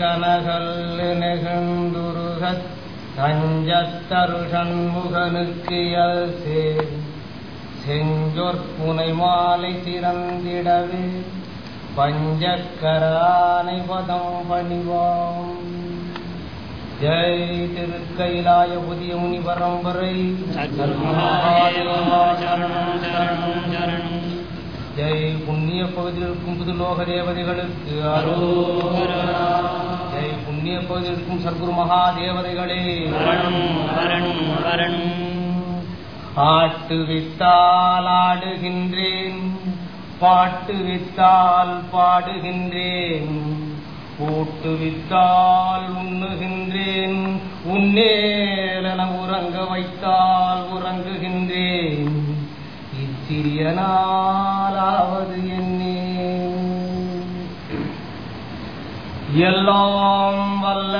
கனகல்லு நெகுந்துருகத் தஞ்சத்தரு சண்முகனுக்கு சேர் செஞ்சொற்புனை மாலை சிறந்திடவே பஞ்சக்கரானை பதம் பணிவாம் ஜெய் திருக்கைலாய புதிய முனி பரம்பரை சரணம் சரணம் சரணம் ஜெய் புண்ணிய பகுதியில் இருக்கும் புதுலோக தேவதைகளுக்கு அரோகரா. ஜெய் புண்ணிய பகுதியில் இருக்கும் சர்க்குரு மகா தேவதைகளே வரணும் வரணும் வரணும் ஆட்டு வித்தால் ஆடுகின்றேன் பாட்டு வித்தால் பாடுகின்றேன் கூட்டு வித்தால் உண்ணுகின்றேன் உன்னேலென உறங்க வைத்தால் உறங்குகின்றேன் இச்சிறிய நாளாவது என்னே எல்லாம் வல்ல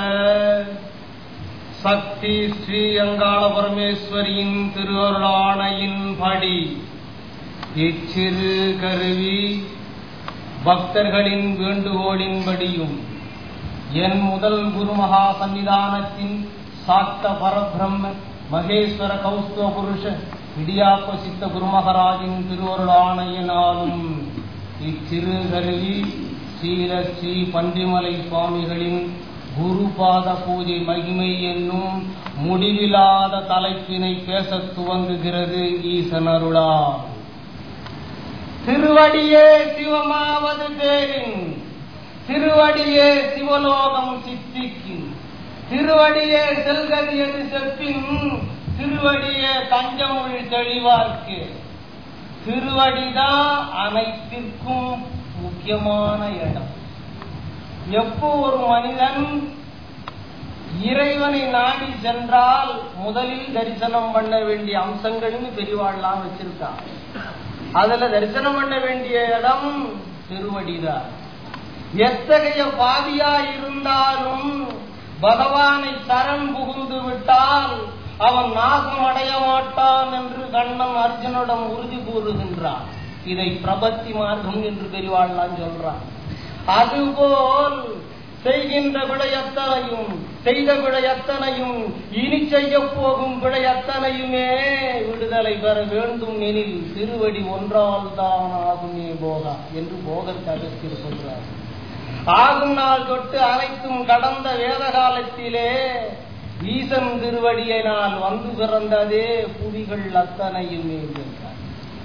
சக்தி ஸ்ரீ அங்காள பரமேஸ்வரியின் திருவருளாணையின் படி இச்சிறு கருவி பக்தர்களின் வேண்டுகோளின்படியும் என் முதல் குருமகா சன்னிதானத்தின் சாக்த பரபிரம்ம மகேஸ்வர கௌஸ்துவ புருஷ இடியாப்ப சித்த குருமகராஜின் திருவருளாணையினாலும் இச்சிறு கருவி ஸ்ரீல ஸ்ரீ பன்றிமலை சுவாமிகளின் குருபாத பூஜை மகிமை என்னும் முடிவில்லாத தலைப்பினை பேசத் துவங்குகிறது ஈசனருளால் திருவடியே சிவமாவது தேரின் திருவடியே சிவலோகம் சித்திக்கின் திருவடியே செல்கதியது செப்பின் திருவடியே தஞ்சமொழி தெளிவார்க்கு திருவடிதான் அனைத்திற்கும் முக்கியமான இடம் எப்போ ஒரு மனிதன் இறைவனை நாடி சென்றால் முதலில் தரிசனம் பண்ண வேண்டிய அம்சங்கள்னு பெரியவாள்லாம் வச்சிருக்கான் அதுல தரிசனம் பண்ண வேண்டிய இடம் திருவடிதான் எத்தகைய பாவியா இருந்தாலும் பகவானை சரண் புகுந்து விட்டால் அவன் நாசம் அடைய மாட்டான் என்று கண்ணன் அர்ஜுனிடம் உறுதி கூறுகின்றான் இதை பிரபத்தி மார்க்கம் என்று பெரியவாள்லாம் சொல்றான் அதுபோல் செய்கின்ற விடையத்தனையும் செய்த விடையத்தனையும் இனி செய்ய போகும் விடையத்தனையுமே விடுதலை பெற வேண்டும் எனில் திருவடி ஒன்றால் தான் ஆகுமே போகா என்று போகர் கருத்தில் சொல்றார் ஆகும் நாள் தொட்டு அனைத்தும் கடந்த வேத காலத்திலே ஈசன் திருவடியினால் வந்து பிறந்ததே புவிகள் அத்தனையுமே என்றார்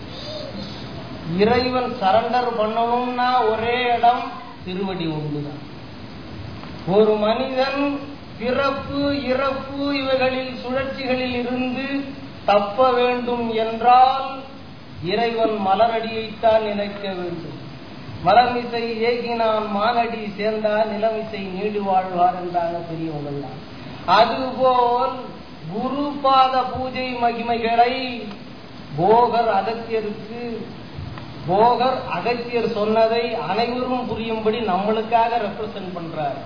இறைவன் சரண்டர் பண்ணணும்னா ஒரே இடம் திருவடி ஒன்றுதான் ஒரு மனிதன் பிறப்பு இறப்பு இவைகளில் சுழற்சிகளில் இருந்து தப்ப வேண்டும் என்றால் இறைவன் மலரடியைத்தான் நினைக்க வேண்டும் மலர்மிசை ஏகினான் மானடி சேர்ந்தார் நிலமிசை நீடு வாழ்வார் என்றாங்க பெரியவங்கள்லாம் அதுபோல் குரு பாத பூஜை மகிமைகளை போகர் அகத்தியருக்கு போகர் அகத்தியர் சொன்னதை அனைவரும் புரியும்படி நம்மளுக்காக ரெப்ரசன்ட் பண்றார்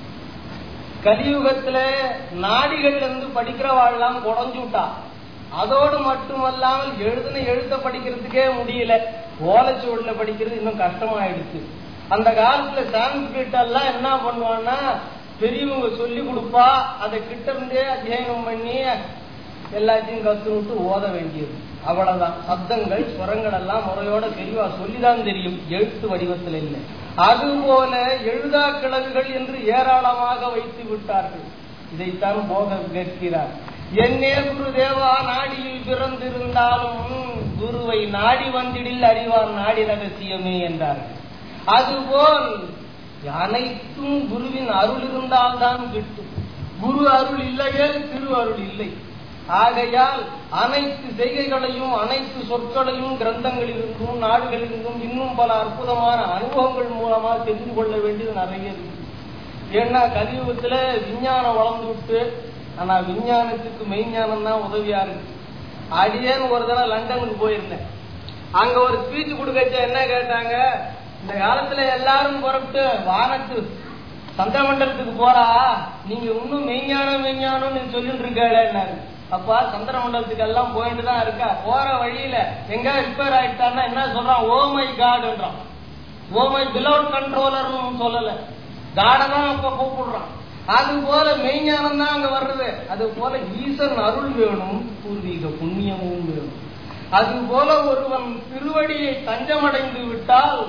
கலியுகத்துல நாடிகள்ல இருந்து படிக்கிறவாள்லாம் குறைஞ்சுட்டா அதோடு மட்டுமல்லாமல் எழுதுன எழுத்த படிக்கிறதுக்கே முடியல ஓலைச்சுவடில படிக்கிறது இன்னும் கஷ்டமாயிடுச்சு அந்த காலத்துல சான்ஸ்கிரிட் எல்லாம் என்ன பண்ணுவான்னா பெரியவங்க சொல்லி கொடுப்பா அதை கிட்ட இருந்தே அத்தியனம் பண்ணி எல்லாத்தையும் கத்துனுட்டு ஓத வேண்டியது அவ்வளவுதான் சப்தங்கள் ஸ்வரங்கள் எல்லாம் முறையோட தெளிவா சொல்லிதான் தெரியும் எழுத்து வடிவத்தில் இல்லை அதுபோல எழுதா கிழங்குகள் என்று ஏராளமாக வைத்து விட்டார்கள் இதைத்தான் போக கேட்கிறார் என்னே குரு தேவா நாடியில் பிறந்திருந்தாலும் குருவை நாடி வந்திடில் அறிவார் நாடி ரகசியமே என்றார்கள் அதுபோல் அனைத்தும் குருவின் அருள் இருந்தால்தான் கிட்டும் குரு அருள் இல்லையே திரு அருள் இல்லை ஆகையால் அனைத்து செய்கைகளையும் அனைத்து சொற்களையும் கிரந்தங்களிலிருந்தும் நாடுகளிலிருந்தும் இன்னும் பல அற்புதமான அனுபவங்கள் மூலமா தெரிந்து கொள்ள வேண்டியது நிறைய இருக்கு ஏன்னா கலியுகத்துல விஞ்ஞானம் வளர்ந்து விட்டு ஆனா விஞ்ஞானத்துக்கு மெய்ஞானம் தான் உதவியா இருக்கு அடியேன்னு ஒரு தடவை லண்டனுக்கு போயிருந்தேன் அங்க ஒரு ஸ்பீச் கொடுக்கச்ச என்ன கேட்டாங்க இந்த காலத்துல எல்லாரும் புறப்பட்டு வானத்து சந்திரமண்டலத்துக்கு போறா நீங்க இன்னும் மெய்ஞானம் மெய்ஞானம்னு சொல்லிட்டு இருக்கேன்னாரு அப்பா சந்திர மண்டலத்துக்கு எல்லாம் போயிட்டு தான் இருக்கா போற வழியில எங்க ரிப்பேர் ஆயிட்டான்னா என்ன சொல்றான் ஓ மை காட்ன்றான் ஓ மை பிலவுட் கண்ட்ரோலர்னு சொல்லல காடதான் அப்ப கூப்பிடுறான் அது போல மெய்ஞானம் தான் அங்க வர்றது அது போல ஈசன் அருள் வேணும் பூர்வீக புண்ணியமும் வேணும் அது போல ஒருவன் திருவடியை தஞ்சமடைந்து விட்டால்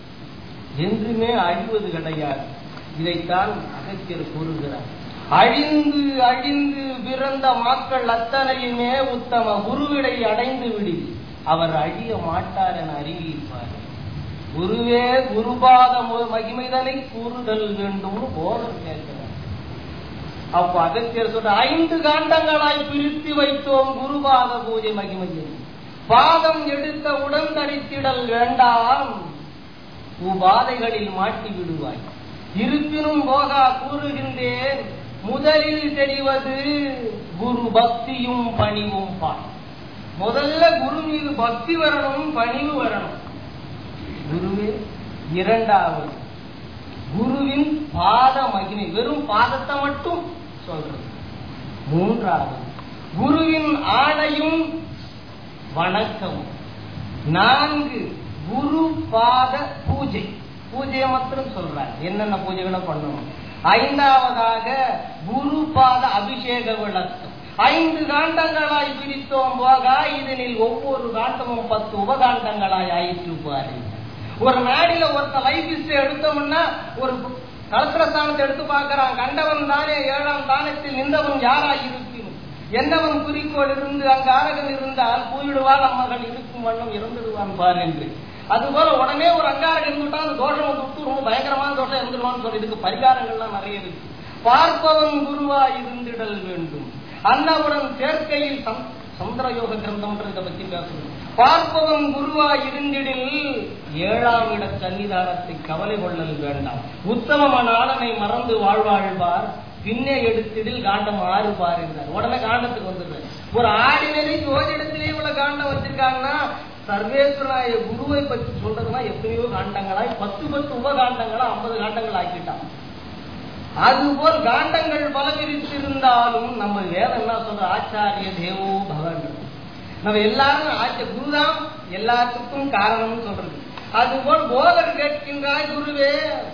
என்றுமே அழிவது கிடையாது இதைத்தான் அகத்தியர் கூறுகிறார் அழிந்து அழிந்து பிறந்த மக்கள் அத்தனையுமே உத்தம குருவிடை அடைந்து விடி அவர் அழிய மாட்டார் என அறிவிப்பார் குருவே குருபாத மு- மகிமைதனை கூறுதல் வேண்டும் போதர் கேட்கிறார் அப்ப அகத்தியர் சொல்ற ஐந்து காண்டங்களாய் பிரித்து வைத்தோம் குருபாத பூஜை மகிமையில் பாதம் எடுத்த உடன் தரித்திடல் வேண்டாம் உபாதைகளில் மாட்டி விடுவாய் இருப்பினும் போகா கூறுகின்றேன் முதலில் தெரிவது குரு பக்தியும் பணிவும் பார் முதல்ல குரு மீது பக்தி வரணும் பணிவு வரணும் குருவே இரண்டாவது குருவின் பாத மகிமை வெறும் பாதத்தை மட்டும் சொல்றது மூன்றாவது குருவின் ஆணையும் வணக்கம் நான்கு குரு பாத பூஜை பூஜையை மாத்திரம் சொல்றார் என்னென்ன பூஜைகளை பண்ணணும் ஐந்தாவதாக குரு பாத அபிஷேக விளக்கம் ஐந்து காண்டங்களாய் பிரித்தோம் போக இதனில் ஒவ்வொரு காண்டமும் பத்து உபகாண்டங்களாய் ஆயிற்று பாருங்க ஒரு நாடில ஒருத்த லைஃப் ஹிஸ்டரி எடுத்தோம்னா ஒரு கலத்திரஸ்தானத்தை எடுத்து பார்க்கறான் கண்டவன் தானே ஏழாம் தானத்தில் நின்றவன் யாராய் இருப்பினும் என்னவன் குறிக்கோள் இருந்து அங்கு அரகன் இருந்தால் போயிடுவாள் அம்மகள் இருக்கும் வண்ணம் இறந்துடுவான் பார் என்று அதுபோல உடனே ஒரு அங்காரகன் இருந்துட்டா அந்த தோஷம் வந்து விட்டு ரொம்ப பயங்கரமான தோஷம் இறந்துடுவான்னு சொல்லி இதுக்கு பரிகாரங்கள்லாம் நிறைய இருக்கு பார்ப்பவன் குருவா இருந்திடல் வேண்டும் அன்னவுடன் சேர்க்கையில் சம்- சந்திரயோக கிரந்தம்ன்றத பத்தி பேசணும் பார்ப்பவன் குருவா இருந்திடில் ஏழாம் இட சன்னிதானத்தை கவலை கொள்ளல் வேண்டாம் உத்தமமான ஆளனை மறந்து வாழ்வாழ்வார் பின்னே எடுத்திடில் காண்டம் ஆறு பார் என்றார் உடனே காண்டத்துக்கு வந்துடுறாரு ஒரு ஆர்டினரி ஜோதிடத்திலே இவ்வளவு காண்டம் வச்சிருக்காங்கன்னா சர்வேஸ்வராய குருவை பற்றி சொல்றதுன்னா எத்தனையோ காண்டங்களாய் பத்து பத்து உபகாண்டங்களா ஐம்பது காண்டங்கள் ஆக்கிட்டான் அதுபோல் காண்டங்கள் பல பிரித்திருந்தாலும் நம்ம வேதம் என்ன சொல்ற ஆச்சாரிய தேவோ பவன் நம்ம எல்லாரும் ஆச்ச குருதான் எல்லாத்துக்கும் காரணம்னு சொல்றது அதுபோல் போதர் கேட்கின்றாய் குருவே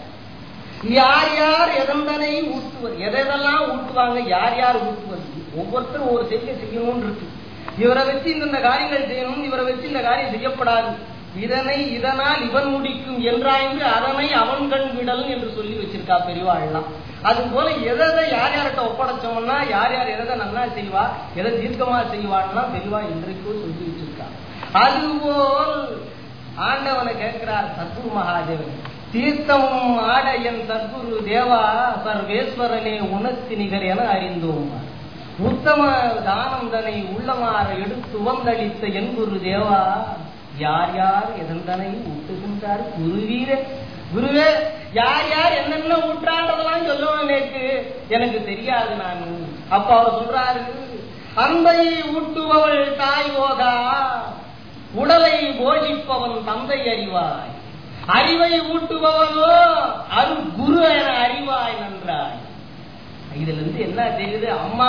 யார் யார் எதந்தனை ஊட்டுவது எதெல்லாம் ஊட்டுவாங்க யார் யார் ஊட்டுவது ஒவ்வொருத்தரும் ஒரு செய்ய செய்யணும்னு இருக்கு இவரை வச்சு இந்த காரியங்கள் செய்யணும் இவரை வச்சு இந்த காரியம் செய்யப்படாது இதனை இதனால் இவன் முடிக்கும் என்றாய்ந்து அதனை அவன் கண் விடல் என்று சொல்லி வச்சிருக்கா பெரியவாள்லாம் அது போல எதை எதை யார் யார்கிட்ட ஒப்படைச்சோம்னா யார் யார் எதை நல்லா செய்வா எதை தீர்க்கமா செய்வான்னா பெரியவா இன்றைக்கும் சொல்லி வச்சிருக்கா அதுபோல் ஆண்டவனை கேட்கிறார் சத்குரு மகாதேவன் தீர்த்தமும் ஆட என் சத்குரு தேவா சர்வேஸ்வரனே உனக்கு நிகர் என அறிந்தோம் உத்தம தானந்தனை உள்ளமாற எடுத்து வந்தளித்த என் குரு தேவா யார் யார் எதந்தனை ஊட்டுகின்றார் குருவீரே குருவே யார் யார் என்னென்ன ஊற்றாண்டதெல்லாம் சொல்லுவேன் எனக்கு எனக்கு தெரியாது நான் அப்ப அவர் சொல்றாரு அன்பையை ஊட்டுபவள் தாய் போகா உடலை போஷிப்பவன் தந்தை அறிவாய் அறிவை ஊட்டுபவனோ அரு குரு என அறிவாய் நன்றாய் இதுல இருந்து என்ன தெரியுது அம்மா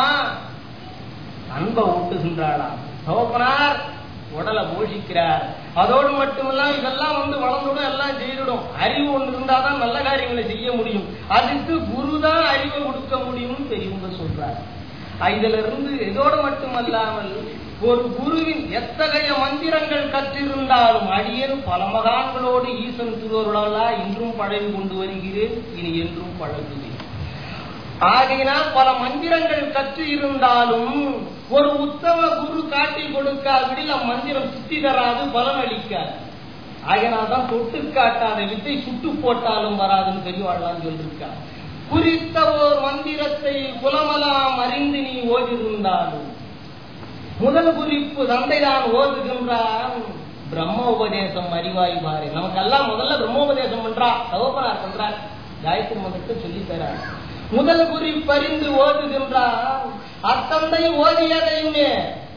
அன்பை ஊட்டுகின்றாளாம் தகப்பனார் உடலை போஷிக்கிறார் அதோடு மட்டுமல்ல இதெல்லாம் வந்து வளர்ந்துடும் எல்லாம் செய்திடும் அறிவு ஒன்று இருந்தாதான் நல்ல காரியங்களை செய்ய முடியும் அதுக்கு குரு தான் அறிவை கொடுக்க முடியும்னு பெரியவங்க சொல்றாரு இதுல இருந்து இதோடு மட்டுமல்லாமல் ஒரு குருவின் எத்தகைய மந்திரங்கள் கற்றிருந்தாலும் அடியேன் பல மகான்களோடு ஈசன் திருவருளாலா இன்றும் பழகி கொண்டு வருகிறேன் இனி என்றும் பழகுகிறேன் ஆகையினால் பல மந்திரங்கள் கற்று இருந்தாலும் ஒரு உத்தம குரு காட்டி கொடுக்காவிடில் அம்மந்திரம் சுத்தி தராது பலன் அளிக்காது ஆகையினால் தான் தொட்டு காட்டாத வித்தை சுட்டு போட்டாலும் வராதுன்னு பெரியவாழ்லாம் சொல்லிருக்கார் குறித்த ஓர் மந்திரத்தை குலமலாம் அறிந்து நீ ஓதிருந்தாலும் முதல் குறிப்பு தந்தைதான் ஓதுகின்றான் பிரம்ம உபதேசம் அறிவாய் பாரு நமக்கெல்லாம் முதல்ல பிரம்மோபதேசம் பண்றா தகப்பனார் பண்றார் காயத்ரி மந்திரத்தை சொல்லி தரார் முதல் குறிப்பறிந்து ஓதுகின்றார் அத்தந்தை ஓதியதையுமே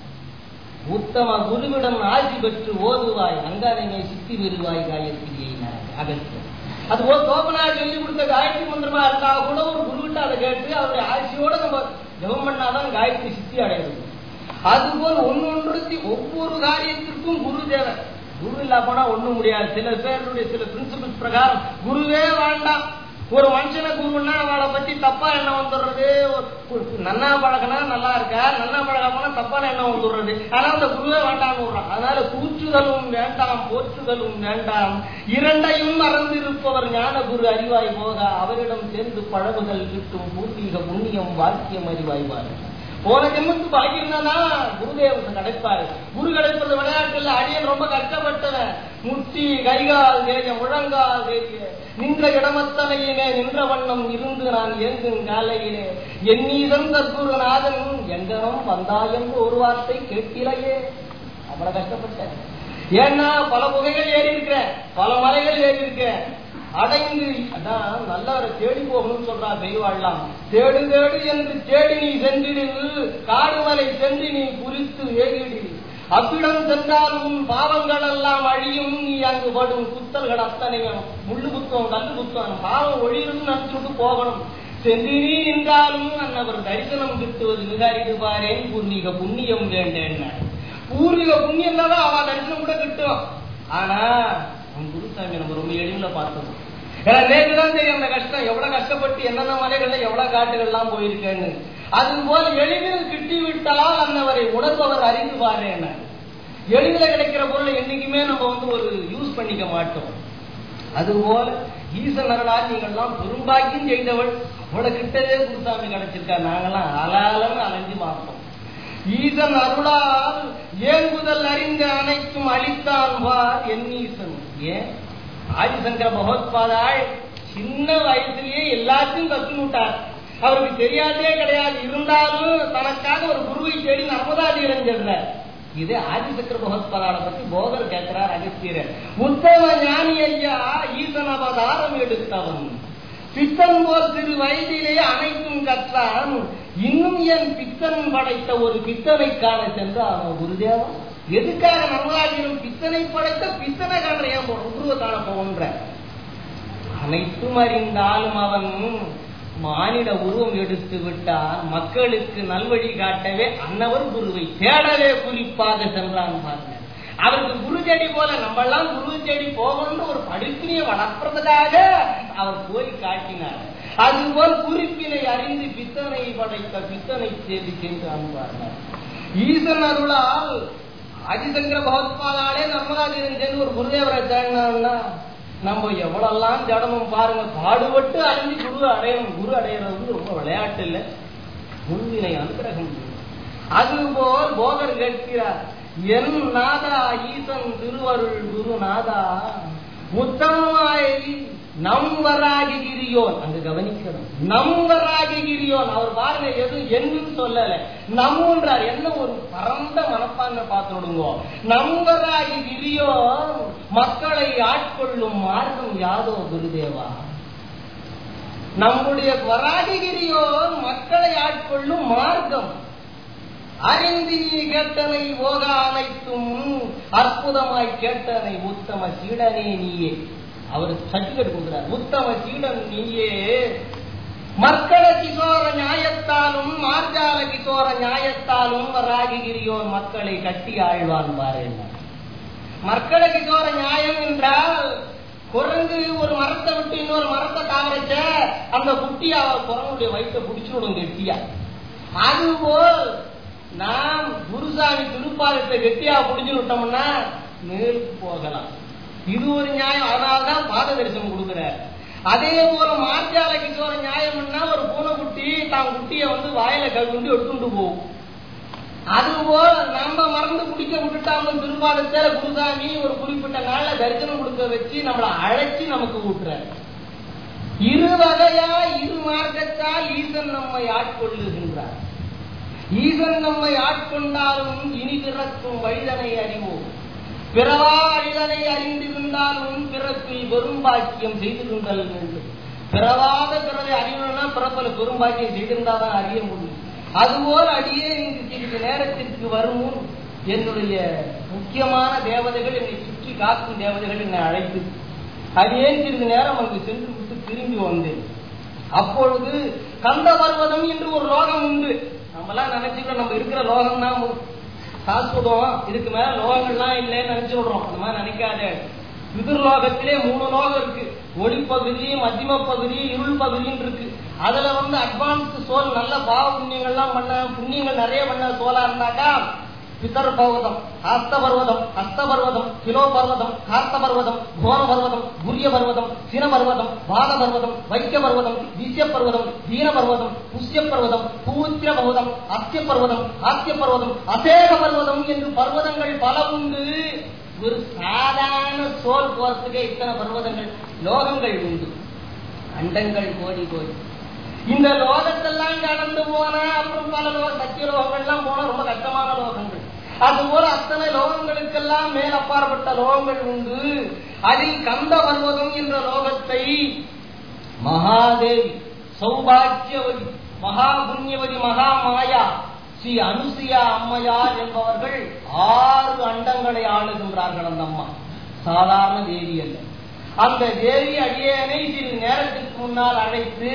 உத்தம குருவிடம் ஆசி பெற்று ஓதுவாய் அங்காரமே சித்தி பெறுவாய் காயத்ரியை அகற்று அது ஒரு கோபனார் சொல்லி கொடுத்த காயத்ரி மந்திரமா இருந்தா கூட ஒரு குருவிட்ட அதை கேட்டு அவருடைய ஆட்சியோட நம்ம ஜெபம் பண்ணாதான் காயத்ரி சித்தி அடையிறது அதுபோல் ஒன்னொன்றுக்கு ஒவ்வொரு காரியத்திற்கும் குரு தேவை குரு இல்லா போனா ஒண்ணும் முடியாது சில பேருடைய சில பிரின்சிபல்ஸ் பிரகாரம் குருவே வேண்டாம் ஒரு மனுஷனை குருன்னா அவளை பத்தி தப்பா என்ன வந்துடுறது ஒரு நன்னா பழகினா நல்லா இருக்கா நன்னா பழகாமனா தப்பான என்ன வந்துடுறது ஆனா அந்த குருவே வேண்டாம்னு விடுறான் அதனால கூற்றுதலும் வேண்டாம் போற்றுதலும் வேண்டாம் இரண்டையும் மறந்திருப்பவர் ஞான குரு அறிவாய் போக அவரிடம் சேர்ந்து பழகுதல் கிட்டும் பூர்வீக புண்ணியம் வாக்கியம் அறிவாய் பாருங்க போன ஜென்மத்து பாக்கியம் தான் குருதேவத்தை கிடைப்பாரு குரு கிடைப்பது விளையாட்டுல அடியன் ரொம்ப கஷ்டப்பட்டவன் முட்டி கைகால் தேய முழங்கால் தேய நின்ற இடமத்தனையிலே நின்ற வண்ணம் இருந்து நான் இயங்கும் காலையிலே எண்ணீதம் தற்குருநாதன் எங்கனம் வந்தாயென்று ஒரு வார்த்தை கேட்டிலையே அவ்வளவு கஷ்டப்பட்டேன் ஏன்னா பல குகைகள் ஏறி இருக்கிறேன் பல மலைகள் ஏறி இருக்கேன் அடைந்து அதான் நல்லவரை தேடி போகணும்னு சொல்றா தெய்வாள்லாம் தேடு தேடு என்று தேடி நீ சென்றிடு காடுமலை சென்று நீ குறித்து ஏகிடு அவ்விடம் சென்றாலும் உன் பாவங்கள் எல்லாம் அழியும் நீ அங்கு படும் குத்தல்கள் அத்தனையும் முள்ளு குத்தம் கல்லு குத்தம் பாவம் ஒழியும் நினைச்சுட்டு போகணும் சென்று நீ நின்றாலும் அன்னவர் தரிசனம் கிட்டுவது மிக அரிது பாரேன் பூர்வீக புண்ணியம் வேண்டேன் பூர்வீக புண்ணியம் தான் அவ தரிசனம் கூட கிட்டும் ஆனா உன் குருசாமி நம்ம ரொம்ப எளிமையில பார்த்தோம் ஏன்னா நேற்று தான் தெரியும் அந்த கஷ்டம் எவ்வளவு கஷ்டப்பட்டு என்னென்ன மலைகள்ல எவ்வளவு காட்டுகள்லாம் போயிருக்கேன்னு அது போல எளிதில் கிட்டி விட்டால் அந்தவரை உணர்பவர் அறிந்து பாரு எளிதில் கிடைக்கிற பொருளை என்னைக்குமே நம்ம வந்து ஒரு யூஸ் பண்ணிக்க மாட்டோம் அதுபோல ஈசன் அருளால் நீங்கள்லாம் பெரும்பாக்கியம் செய்தவள் அவ்வளவு கிட்டதே குருசாமி கிடைச்சிருக்கா நாங்கெல்லாம் அலாலன்னு அலைஞ்சு பார்ப்போம் ஈசன் அருளால் ஏங்குதல் அறிந்த அனைத்தும் அளித்தான் வார் என் ஈசன் ஏன் ஆதிசங்கர பகவத்பாதாள் சின்ன வயசுலயே எல்லாத்தையும் கத்துனுட்டார் அவருக்கு தெரியாதே கிடையாது இருந்தாலும் தனக்காக ஒரு குருவை தேடி நர்மதாதீரம் சென்றார் இது ஆதிசக்கர பகவத்பாதாள பத்தி போகர் கேட்கிறார் அகஸ்தியர் உத்தம ஞானி ஐயா ஈசன் அவதாரம் எடுத்தவன் பித்தன் போல் சிறு வயதிலே அனைத்தும் கற்றான் இன்னும் என் பித்தன் படைத்த ஒரு பித்தனை காண சென்றான் குருதேவன் எதுக்காக நர்மதாஜிரம் பித்தனை படைத்த பித்தனை காண ஏன் குருவை காண போகின்ற அனைத்தும் அறிந்தாலும் அவன் மானிட உருவம் எடுத்து விட்டார் மக்களுக்கு நல்வழி காட்டவே அன்னவர் குருவை தேடவே குறிப்பாக சென்றான் பாருங்க அவருக்கு குரு செடி போல நம்ம எல்லாம் குரு செடி போகணும்னு ஒரு படிப்பினையை வளர்ப்பதற்காக அவர் போய் காட்டினார் அதுபோல் குறிப்பினை அறிந்து பித்தனை படைத்த பித்தனை தேடி சென்று அனுப்பார்கள் ஈசன் அருளால் ஆதிசங்கர பகவத்பாதாலே நம்மளாதீரன் சேர்ந்து ஒரு குருதேவரை தேடினான்னா நம்ம எவ்வளெல்லாம் தேடணும் பாருங்க பாடுபட்டு அறிஞ்சு குரு அடையணும் குரு அடையிறது வந்து ரொம்ப விளையாட்டு இல்லை முன்வினை அனுகிரகம் அதுபோல் போகர் கேட்கிறார் என் நாதா ஈசன் திருவருள் குருநாதா உத்தமமாய் நம்பராகி கிரியோன் அங்க கவனிக்கணும் நம்பராகி கிரியோன் அவர் பாருங்க எதுவும் என்னன்னு சொல்லல நம்மன்றார் என்ன ஒரு பரந்த மனப்பான்மை பார்த்துடுங்கோ நம்பராகி கிரியோன் மக்களை ஆட்கொள்ளும் மார்க்கம் யாதோ குருதேவா நம்முடைய வராகிகிரியோன் மக்களை ஆட்கொள்ளும் மார்க்கம் அறிந்து நீ கேட்டனை போக அனைத்தும் அற்புதமாய் கேட்டனை உத்தம சீடனே நீயே அவர் சர்டிபிகேட் கொடுக்கிறார் உத்தம சீடன் நீயே மர்கள கிசோர நியாயத்தாலும் மார்ஜால கிசோர நியாயத்தாலும் ராகிகிரியோன் மக்களை கட்டி ஆழ்வான் பாரு மர்கள கிசோர நியாயம் என்றால் குரங்கு ஒரு மரத்தை விட்டு இன்னொரு மரத்தை தாவரைச்ச அந்த குட்டியா குரங்குடைய வயிற்றை பிடிச்சுடும் கெட்டியா அதுபோல் நாம் குருசாமி திருப்பாதத்தை கெட்டியா புடிஞ்சு விட்டோம்னா மேலுக்கு போகலாம் இது ஒரு நியாயம் அதனால்தான் பாத தரிசனம் கொடுக்கிறார் அதே போல மார்ஜாலைக்கு ஒரு நியாயம்னா ஒரு பூனைக்குட்டி தான் குட்டிய வந்து வாயில கழுவுண்டு எடுத்துட்டு போகும் அதுபோல் நம்ம மறந்து குடிக்க விட்டுட்டாம திருப்பாதத்துல குருசாமி ஒரு குறிப்பிட்ட நாள்ல தரிசனம் கொடுக்க வச்சு நம்மளை அழைச்சி நமக்கு ஊட்டுறாரு இரு வகையா இரு மார்க்கத்தால் ஈசன் நம்மை ஆட்கொள்ளுகின்றார் ஈசன் நம்மை ஆட்கொண்டாலும் இனி பிறக்கும் வழிதனை அறிவோம் பிறவா அழிதனை அறிந்திருந்தாலும் பிறப்பில் பெரும்பாக்கியம் செய்திருந்தல் வேண்டும் பிறவாத பிறவை அறியணும்னா பிறப்பில் பெரும்பாக்கியம் செய்திருந்தாதான் அறிய முடியும் அதுபோல் அடியே இங்கு சிறிது நேரத்திற்கு வரும் முன் என்னுடைய முக்கியமான தேவதைகள் என்னை சுற்றி காக்கும் தேவதைகள் என்னை அழைத்து அடியே சிறிது நேரம் அங்கு சென்று விட்டு திரும்பி வந்தேன் அப்பொழுது கந்த பர்வதம் என்று ஒரு லோகம் உண்டு நம்மலாம் நினைச்சுக்கிறோம் நம்ம இருக்கிற லோகம் தான் சாஸ்வதம் இதுக்கு மேல லோகங்கள்லாம் இல்லைன்னு நினைச்சு விடுறோம் அந்த மாதிரி நினைக்காத பிதிர் லோகத்திலே மூணு லோகம் இருக்கு ஒளிப்பகுதி மத்தியம பகுதி இருள் பகுதின்னு இருக்கு அதுல வந்து அட்வான்ஸ் சோல் நல்ல பாவ புண்ணியங்கள்லாம் பண்ண புண்ணியங்கள் நிறைய பண்ண சோலா இருந்தாக்கா பிதர் பர்வதம் ஹஸ்த பர்வதம் ஹஸ்த பர்வதம் கிலோ பர்வதம் கார்த்த பர்வதம் கோர பர்வதம் குரிய பர்வதம் சின பர்வதம் பாத பர்வதம் வைக்க பர்வதம் விசிய பர்வதம் தீன பர்வதம் புஷ்ய பர்வதம் பூத்திர பர்வதம் அத்திய பர்வதம் ஆத்திய பர்வதம் அசேக பர்வதம் என்று பர்வதங்கள் பல உண்டு ஒரு சாதாரண சோல் போறதுக்கே இத்தனை பர்வதங்கள் லோகங்கள் உண்டு அண்டங்கள் கோடி கோடி இந்த லோகத்தெல்லாம் கடந்து போன அப்புறம் பல லோக சத்திய லோகங்கள்லாம் போன ரொம்ப கஷ்டமான லோகங்கள் அதுபோல அத்தனை லோகங்களுக்கெல்லாம் மேலப்பாற்பட்ட லோகங்கள் உண்டு அதில் கந்த பர்வதம் என்ற லோகத்தை மகாதேவி சௌபாக்கியவதி மகாபுண்ணியவதி மகாமாயா ஸ்ரீ அனுசுயா அம்மையார் என்பவர்கள் ஆறு அண்டங்களை ஆளுகின்றார்கள் அந்த அம்மா சாதாரண தேவி அல்ல அந்த தேவி அடியேனை சிறிது நேரத்திற்கு முன்னால் அழைத்து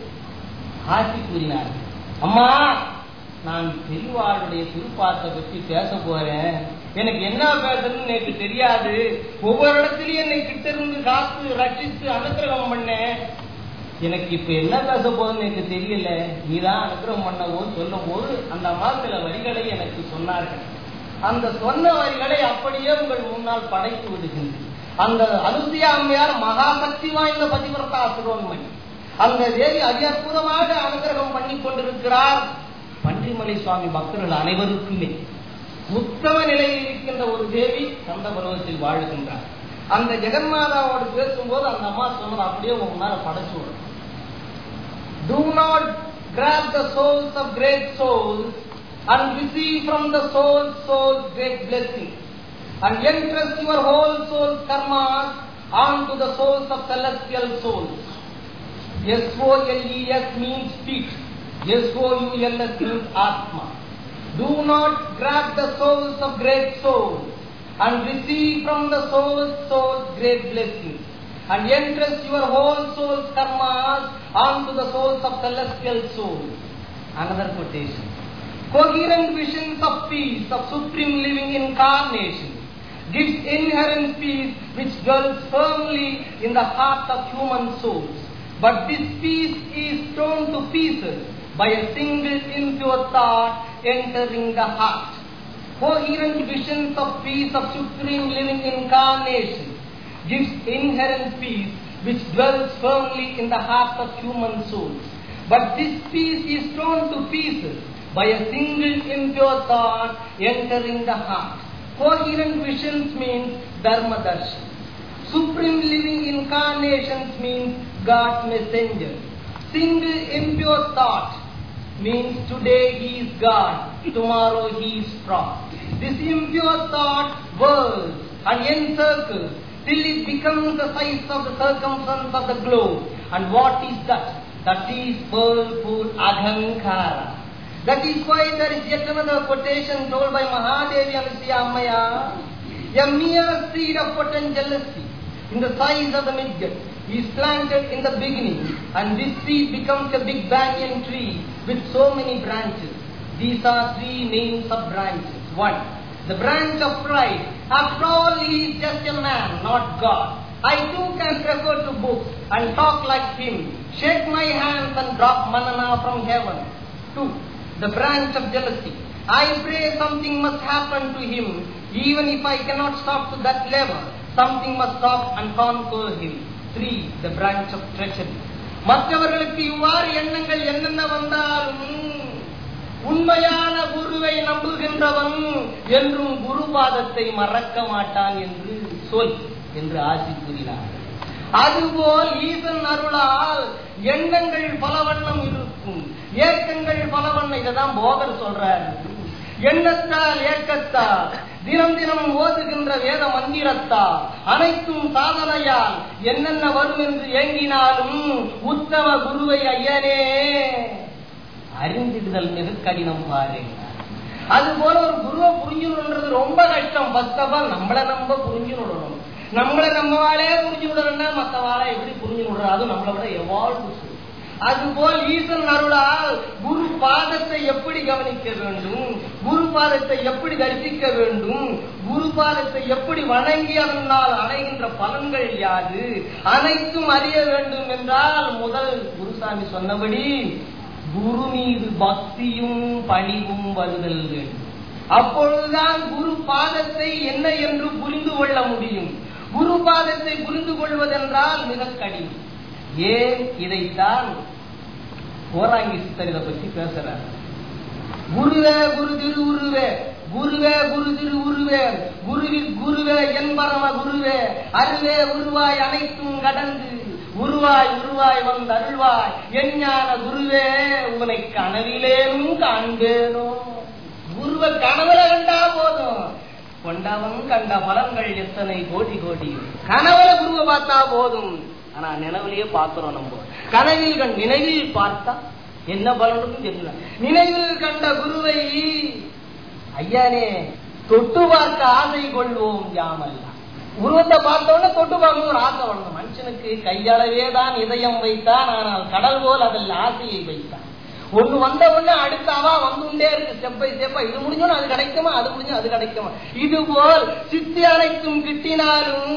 ஆசி கூறினார் அம்மா நான் பெரியவாளுடைய திருப்பாத்தை பற்றி பேச போறேன் எனக்கு என்ன பேசுறதுன்னு எனக்கு தெரியாது ஒவ்வொரு இடத்துலயும் என்னை கிட்ட இருந்து காத்து ரட்சித்து அனுக்கிரகம் பண்ணேன் எனக்கு இப்ப என்ன பேச போகுதுன்னு எனக்கு தெரியல நீதான் அனுக்கிரகம் பண்ணவோ சொல்லும் போது அந்த அம்மா சில வரிகளை எனக்கு சொன்னார்கள் அந்த சொன்ன வரிகளை அப்படியே உங்கள் முன்னால் படைத்து விடுகின்றேன் அந்த அனுசியா அம்மையார் மகாசக்தி வாய்ந்த பதிவிரதா சிரோன்மணி அந்த தேவி அதி அற்புதமாக அனுகிரகம் பண்ணி கொண்டிருக்கிறார் பன்றிமலை சுவாமி பக்தர்கள் அனைவருக்குமே உத்தம நிலையில் இருக்கின்ற ஒரு தேவி சந்த பருவத்தில் வாழுகின்றார் அந்த ஜெகன்மாதாவோடு பேசும்போது அந்த அம்மா சொன்னது அப்படியே உங்க மேல படைச்சு விடும் Do not grab the souls of great souls and receive from the souls souls great blessings and entrust your whole soul's karmas onto the souls of celestial souls. S-O-L-E-S means speech. S-O-U-L-S means Atma. Do not grab the souls of great souls and receive from the souls souls great blessings and entrust your whole soul's karmas onto the souls of celestial souls. Another quotation. Coherent visions of peace, of supreme living incarnation, gives inherent peace which dwells firmly in the heart of human souls. But this peace is torn to pieces by a single impure thought entering the heart. Coherent visions of peace of supreme living incarnation gives inherent peace which dwells firmly in the heart of human souls. But this peace is torn to pieces by a single impure thought entering the heart. Coherent visions means Dharma Darshan. Supreme living incarnations means God's messenger. Single impure thought means today he is God, tomorrow he is fraud. This impure thought whirls and encircles till it becomes the size of the circumference of the globe. And what is that? That is whirlpool Ahankara. That is why there is yet another quotation told by Mahadevi Anusya Ammaya. A mere seed of potent jealousy in the size of the midget is planted in the beginning and this seed becomes a big banyan tree with so many branches. These are three names of branches. One, the branch of pride. After all, he is just a man, not God. I too can refer to books and talk like him, shake my hands and drop manana from heaven. Two, the branch of jealousy. I pray something must happen to him, even if I cannot stop to that level. Something must stop and conquer him. Three, the branch of treachery. மற்றவர்களுக்கு இவ்வாறு எண்ணங்கள் என்னென்ன வந்தாலும் உண்மையான குருவை நம்புகின்றவன் என்றும் குரு பாதத்தை மறக்க மாட்டான் என்று சொல் என்று ஆசி கூறினார் அதுபோல் ஈசன் அருளால் எண்ணங்கள் பல வண்ணம் இருக்கும் ஏக்கங்கள் பல வண்ணம் இதைதான் போகர் சொல்றாரு எண்ணத்தால் ஏக்கத்தால் தினம் தினம் ஓதுகின்ற வேத மந்திரத்தால் அனைத்தும் சாதனையால் என்னென்ன வரும் என்று ஏங்கினாலும் உத்தம குருவை ஐயனே அறிந்திடுதல் மிக கடினம் பாருங்க அது போல ஒரு குருவை புரிஞ்சுன்றது ரொம்ப கஷ்டம் ஃபர்ஸ்ட் ஆஃப் ஆல் நம்மள நம்ம புரிஞ்சு விடணும் நம்மள நம்மளாலே புரிஞ்சு விடணும்னா மத்தவாளை எப்படி புரிஞ்சு விடுறது அதுவும் நம்மளை விட எவால்வ் அதுபோல் ஈசன் அருளால் குரு பாதத்தை எப்படி கவனிக்க வேண்டும் குரு பாதத்தை எப்படி தரிசிக்க வேண்டும் குரு பாதத்தை எப்படி வணங்கி அதனால் அடைகின்ற பலன்கள் யாது அனைத்தும் அறிய வேண்டும் என்றால் முதல் குருசாமி சொன்னபடி குரு மீது பக்தியும் பணிவும் வருதல் வேண்டும் அப்பொழுதுதான் குரு பாதத்தை என்ன என்று புரிந்து கொள்ள முடியும் குரு பாதத்தை புரிந்து கொள்வதென்றால் மிக கடினம் ஏன் இதைத்தான் கோராங்கி சித்தர் இதை பற்றி பேசுறார் குருவே குரு திரு உருவே குருவே குரு திரு உருவே குருவில் குருவே என் பரம குருவே அருவே உருவாய் அனைத்தும் கடந்து உருவாய் உருவாய் வந்த அருள்வாய் என் ஞான குருவே உன்னை கனவிலேனும் காண்பேனோ குருவ கனவுல கண்டா போதும் கொண்டவன் கண்ட பலன்கள் எத்தனை கோடி கோடி கனவுல குருவை பார்த்தா போதும் ஆனா நினைவிலேயே பார்க்கிறோம் நம்ம கனவில் கண் நினைவில் பார்த்தா என்ன பலனுக்கும் தெரியல நினைவில் கண்ட குருவை ஐயானே தொட்டு பார்க்க ஆசை கொள்வோம் யாமல்லாம் உருவத்தை பார்த்தோன்னே தொட்டு பார்க்கணும் ஒரு ஆசை வரணும் மனுஷனுக்கு கையளவே தான் இதயம் வைத்தான் ஆனால் கடல் போல் அதில் ஆசையை வைத்தான் ஒண்ணு வந்த உடனே அடுத்தாவா வந்துட்டே இருக்கு ஸ்டெப் பை ஸ்டெப்பா இது முடிஞ்சோன்னு அது கிடைக்குமா அது முடிஞ்சு அது கிடைக்குமா இது போல் சித்தி அனைத்தும் கிட்டினாலும்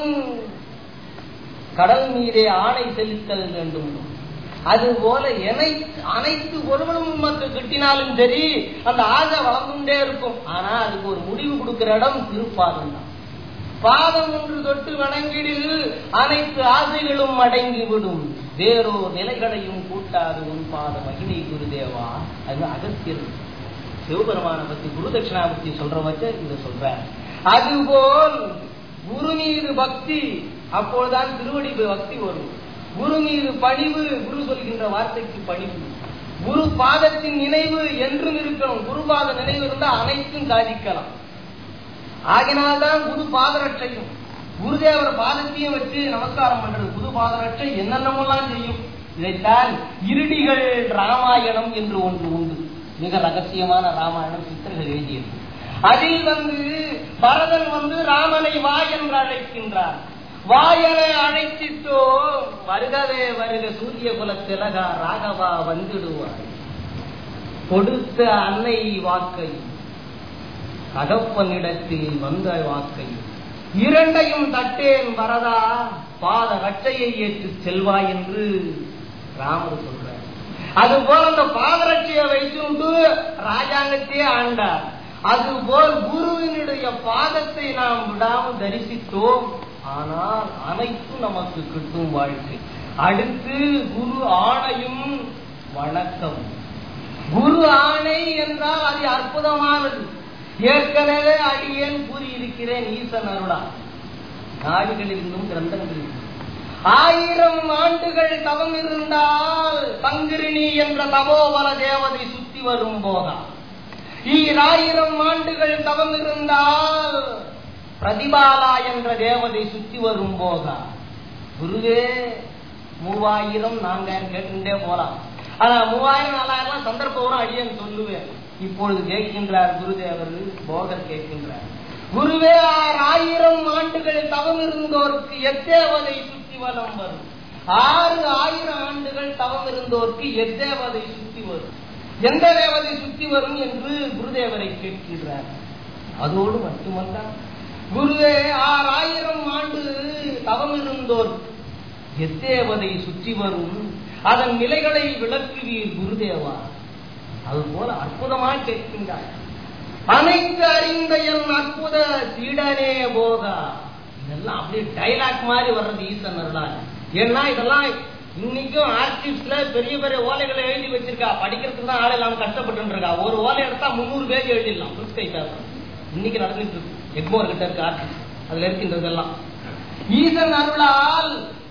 கடல் மீதே ஆணை செலுத்தல் வேண்டும் அது போல அனைத்து பொருளும் நமக்கு கிட்டினாலும் சரி அந்த ஆசை வளர்ந்துட்டே இருக்கும் ஆனா அதுக்கு ஒரு முடிவு கொடுக்கிற இடம் திருப்பாதம் தான் பாதம் ஒன்று தொட்டு வணங்கிடில் அனைத்து ஆசைகளும் அடங்கி விடும் வேறோ நிலைகளையும் கூட்டாது உன் பாத மகிமை குருதேவா அது அகத்தியர் சிவபெருமான பத்தி குரு தட்சிணாமூர்த்தி சொல்ற வச்ச இதை சொல்ற அதுபோல் குரு மீது பக்தி அப்போதுதான் திருவடி பக்தி வரும் குரு மீது பணிவு குரு சொல்கின்ற வார்த்தைக்கு பணிவு குரு பாதத்தின் நினைவு என்றும் இருக்கணும் குரு பாத நினைவு இருந்தா அனைத்தும் சாதிக்கலாம் ஆகினால்தான் குரு பாதரட்சையும் குருதேவர் பாதத்தையும் வச்சு நமஸ்காரம் பண்றது புது பாதரட்சை என்னென்னமெல்லாம் செய்யும் இதைத்தான் இருடிகள் ராமாயணம் என்று ஒன்று உண்டு மிக ரகசியமான ராமாயணம் சித்தர்கள் எழுதியது அதில் வந்து பரதன் வந்து ராமனை வா என்று அழைக்கின்றார் வாயனை அழைச்சிட்டோ வருகவே வருக சூரிய குல திலகா ராகவா வந்துடுவார் கொடுத்த அன்னை வாக்கை தகப்பனிடத்தில் வந்த வாக்கை இரண்டையும் தட்டேன் வரதா பாத ரட்சையை ஏற்று செல்வாய் என்று ராமர் சொல்றார் அதுபோல அந்த பாதரட்சையை வைத்துண்டு ராஜாங்கத்தையே ஆண்டார் அதுபோல் குருவினுடைய பாதத்தை நாம் விடாமல் தரிசித்தோம் ஆனால் அனைத்தும் நமக்கு கிட்டும் வாழ்க்கை அடுத்து குரு ஆணையும் வணக்கம் குரு ஆணை என்றால் அது அற்புதமானது ஏற்கனவே அடியேன் கூறியிருக்கிறேன் ஈசன் அருளா நாடுகளிலிருந்தும் கிரந்தங்களிலிருந்தும் ஆயிரம் ஆண்டுகள் தவம் இருந்தால் பங்கிரிணி என்ற தபோபல தேவதை சுத்தி வரும் போதா ஈராயிரம் ஆண்டுகள் தவம் இருந்தால் பிரதிபாலா என்ற தேவதை சுத்தி வரும் போதா குருவே மூவாயிரம் நான்காயிரம் கேட்டுட்டே போலாம் ஆனா மூவாயிரம் நாலாயிரம் சந்தர்ப்பம் அடியேன் சொல்லுவேன் இப்பொழுது கேட்கின்றார் குருதேவர் போகர் கேட்கின்றார் குருவே ஆயிரம் ஆண்டுகள் தவம் இருந்தோருக்கு எத்தேவதை சுத்தி வலம் வரும் ஆறு ஆயிரம் ஆண்டுகள் தவம் இருந்தோருக்கு எத்தேவதை சுத்தி வரும் எந்த தேவதை சுத்தி வரும் என்று குருதேவரை கேட்கின்றார் அதோடு மட்டுமல்ல குருவே ஆறாயிரம் ஆண்டு தவம் இருந்தோர் எத்தேவதை சுற்றி வரும் அதன் நிலைகளை விளக்குவீர் குருதேவா அது போல அற்புதமாய் கேட்கின்றார் அனைத்து அறிந்த என் அற்புத சீடனே போகா இதெல்லாம் அப்படியே டைலாக் மாதிரி வர்றது ஈசன் அருளால் ஏன்னா இதெல்லாம் இன்னைக்கும் ஆர்டிஸ்ட்ல பெரிய பெரிய ஓலைகளை எழுதி வச்சிருக்கா படிக்கிறதுக்கு தான் ஆள் இல்லாம கஷ்டப்பட்டு இருக்கா ஒரு ஓலை எடுத்தா முந்நூறு பேஜ் எழுதிடலாம் புதுஸ்கை பேப்பர் இன்னைக்கு நடந்துட்டு இருக்கு எக்மோர் கிட்ட இருக்கு ஆர்டிஸ்ட் அதுல இருக்கின்றதெல்லாம் ஈசன் அருளால்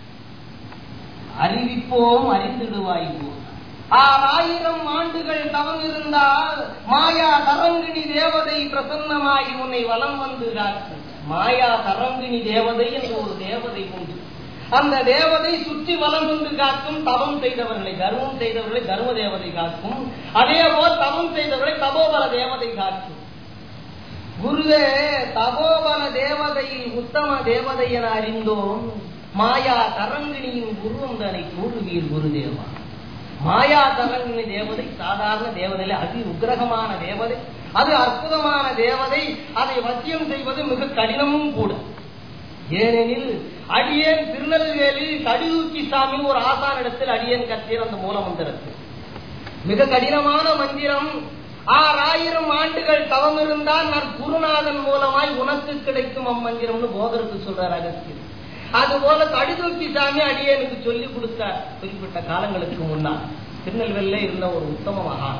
அறிவிப்போம் அறிந்திடுவாய் ஆறாயிரம் ஆண்டுகள் தவம் இருந்தால் மாயா தரங்கிணி தேவதை பிரசன்னமாகி உன்னை வலம் வந்து காக்கும் மாயா தரங்கிணி தேவதை என்று ஒரு தேவதை உண்டு அந்த தேவதை சுற்றி வலம் வந்து காக்கும் தவம் செய்தவர்களை தர்மம் செய்தவர்களை தர்ம தேவதை காக்கும் அதே போல் தவம் செய்தவர்களை தபோபல தேவதை காக்கும் குருவே தபோபல தேவதையில் உத்தம தேவதை என அறிந்தோம் மாயா தரங்கிணியின் குருவம் தனை கூறுவீர் குருதேவா மாயாதரன் தேவதை சாதாரண தேவதையில அதி உக்கிரகமான தேவதை அது அற்புதமான தேவதை அதை வசியம் செய்வது மிக கடினமும் கூட ஏனெனில் அடியேன் திருநெல்வேலி கடிதூக்கி சாமி ஒரு ஆசானிடத்தில் அடியேன் கற்றிய அந்த மூல மந்திரத்தில் மிக கடினமான மந்திரம் ஆறாயிரம் ஆண்டுகள் தவம் இருந்தால் நான் குருநாதன் மூலமாய் உனக்கு கிடைக்கும் அம்மந்திரம்னு போதருக்கு சொல்றார் அகஸ்தியர் அதுபோல கடிதூக்கி சாமி அடியேனுக்கு சொல்லி கொடுத்தார் குறிப்பிட்ட காலங்களுக்கு முன்னால் திருநெல்வேலியில இருந்த ஒரு உத்தம மகான்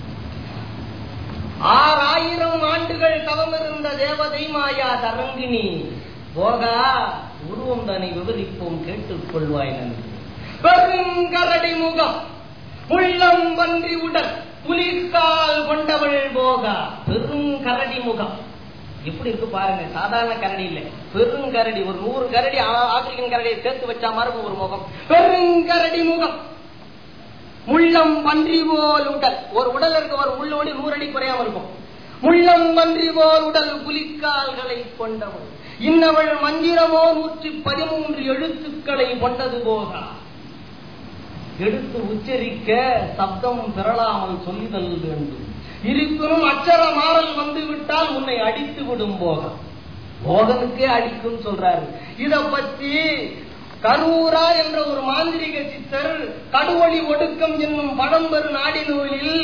ஆறாயிரம் ஆண்டுகள் தவம் இருந்த தேவதை மாயா தரங்கினி போகா உருவம் தன்னை விவரிப்போம் கேட்டுக் கொள்வாய் நன்றி பெருங்கரடி முகம் உள்ளம் வன்றி உடல் புலிக்கால் கொண்டவள் போகா பெருங்கரடி முகம் எப்படி இருக்கு பாருங்க சாதாரண கரடி இல்ல பெருங்கரடி ஒரு நூறு கரடி ஆ- ஆப்பிரிக்கன் கரடியை சேர்த்து வச்சா மாதிரி ஒரு முகம் பெருங்கரடி முகம் முள்ளம் பன்றி போல் உடல் ஒரு உடல் இருக்க ஒரு முள்ளோடி நூறு அடி குறையாம இருக்கும் முள்ளம் பன்றி போல் உடல் புலிக்கால்களை கொண்டவள் இன்னவள் மந்திரமோ நூற்றி பதிமூன்று எழுத்துக்களை கொண்டது போகா எடுத்து உச்சரிக்க சப்தம் பெறலாமல் சொல்லிதல் வேண்டும் இருப்பினும் அச்சர மாறல் வந்து விட்டால் உன்னை அடித்து விடும் போகம் போகனுக்கே அடிக்கும் சொல்றாரு இத பத்தி கரூரா என்ற ஒரு மாந்திரிக சித்தர் கடுவழி ஒடுக்கம் என்னும் பழம்பெரு நாடி நூலில்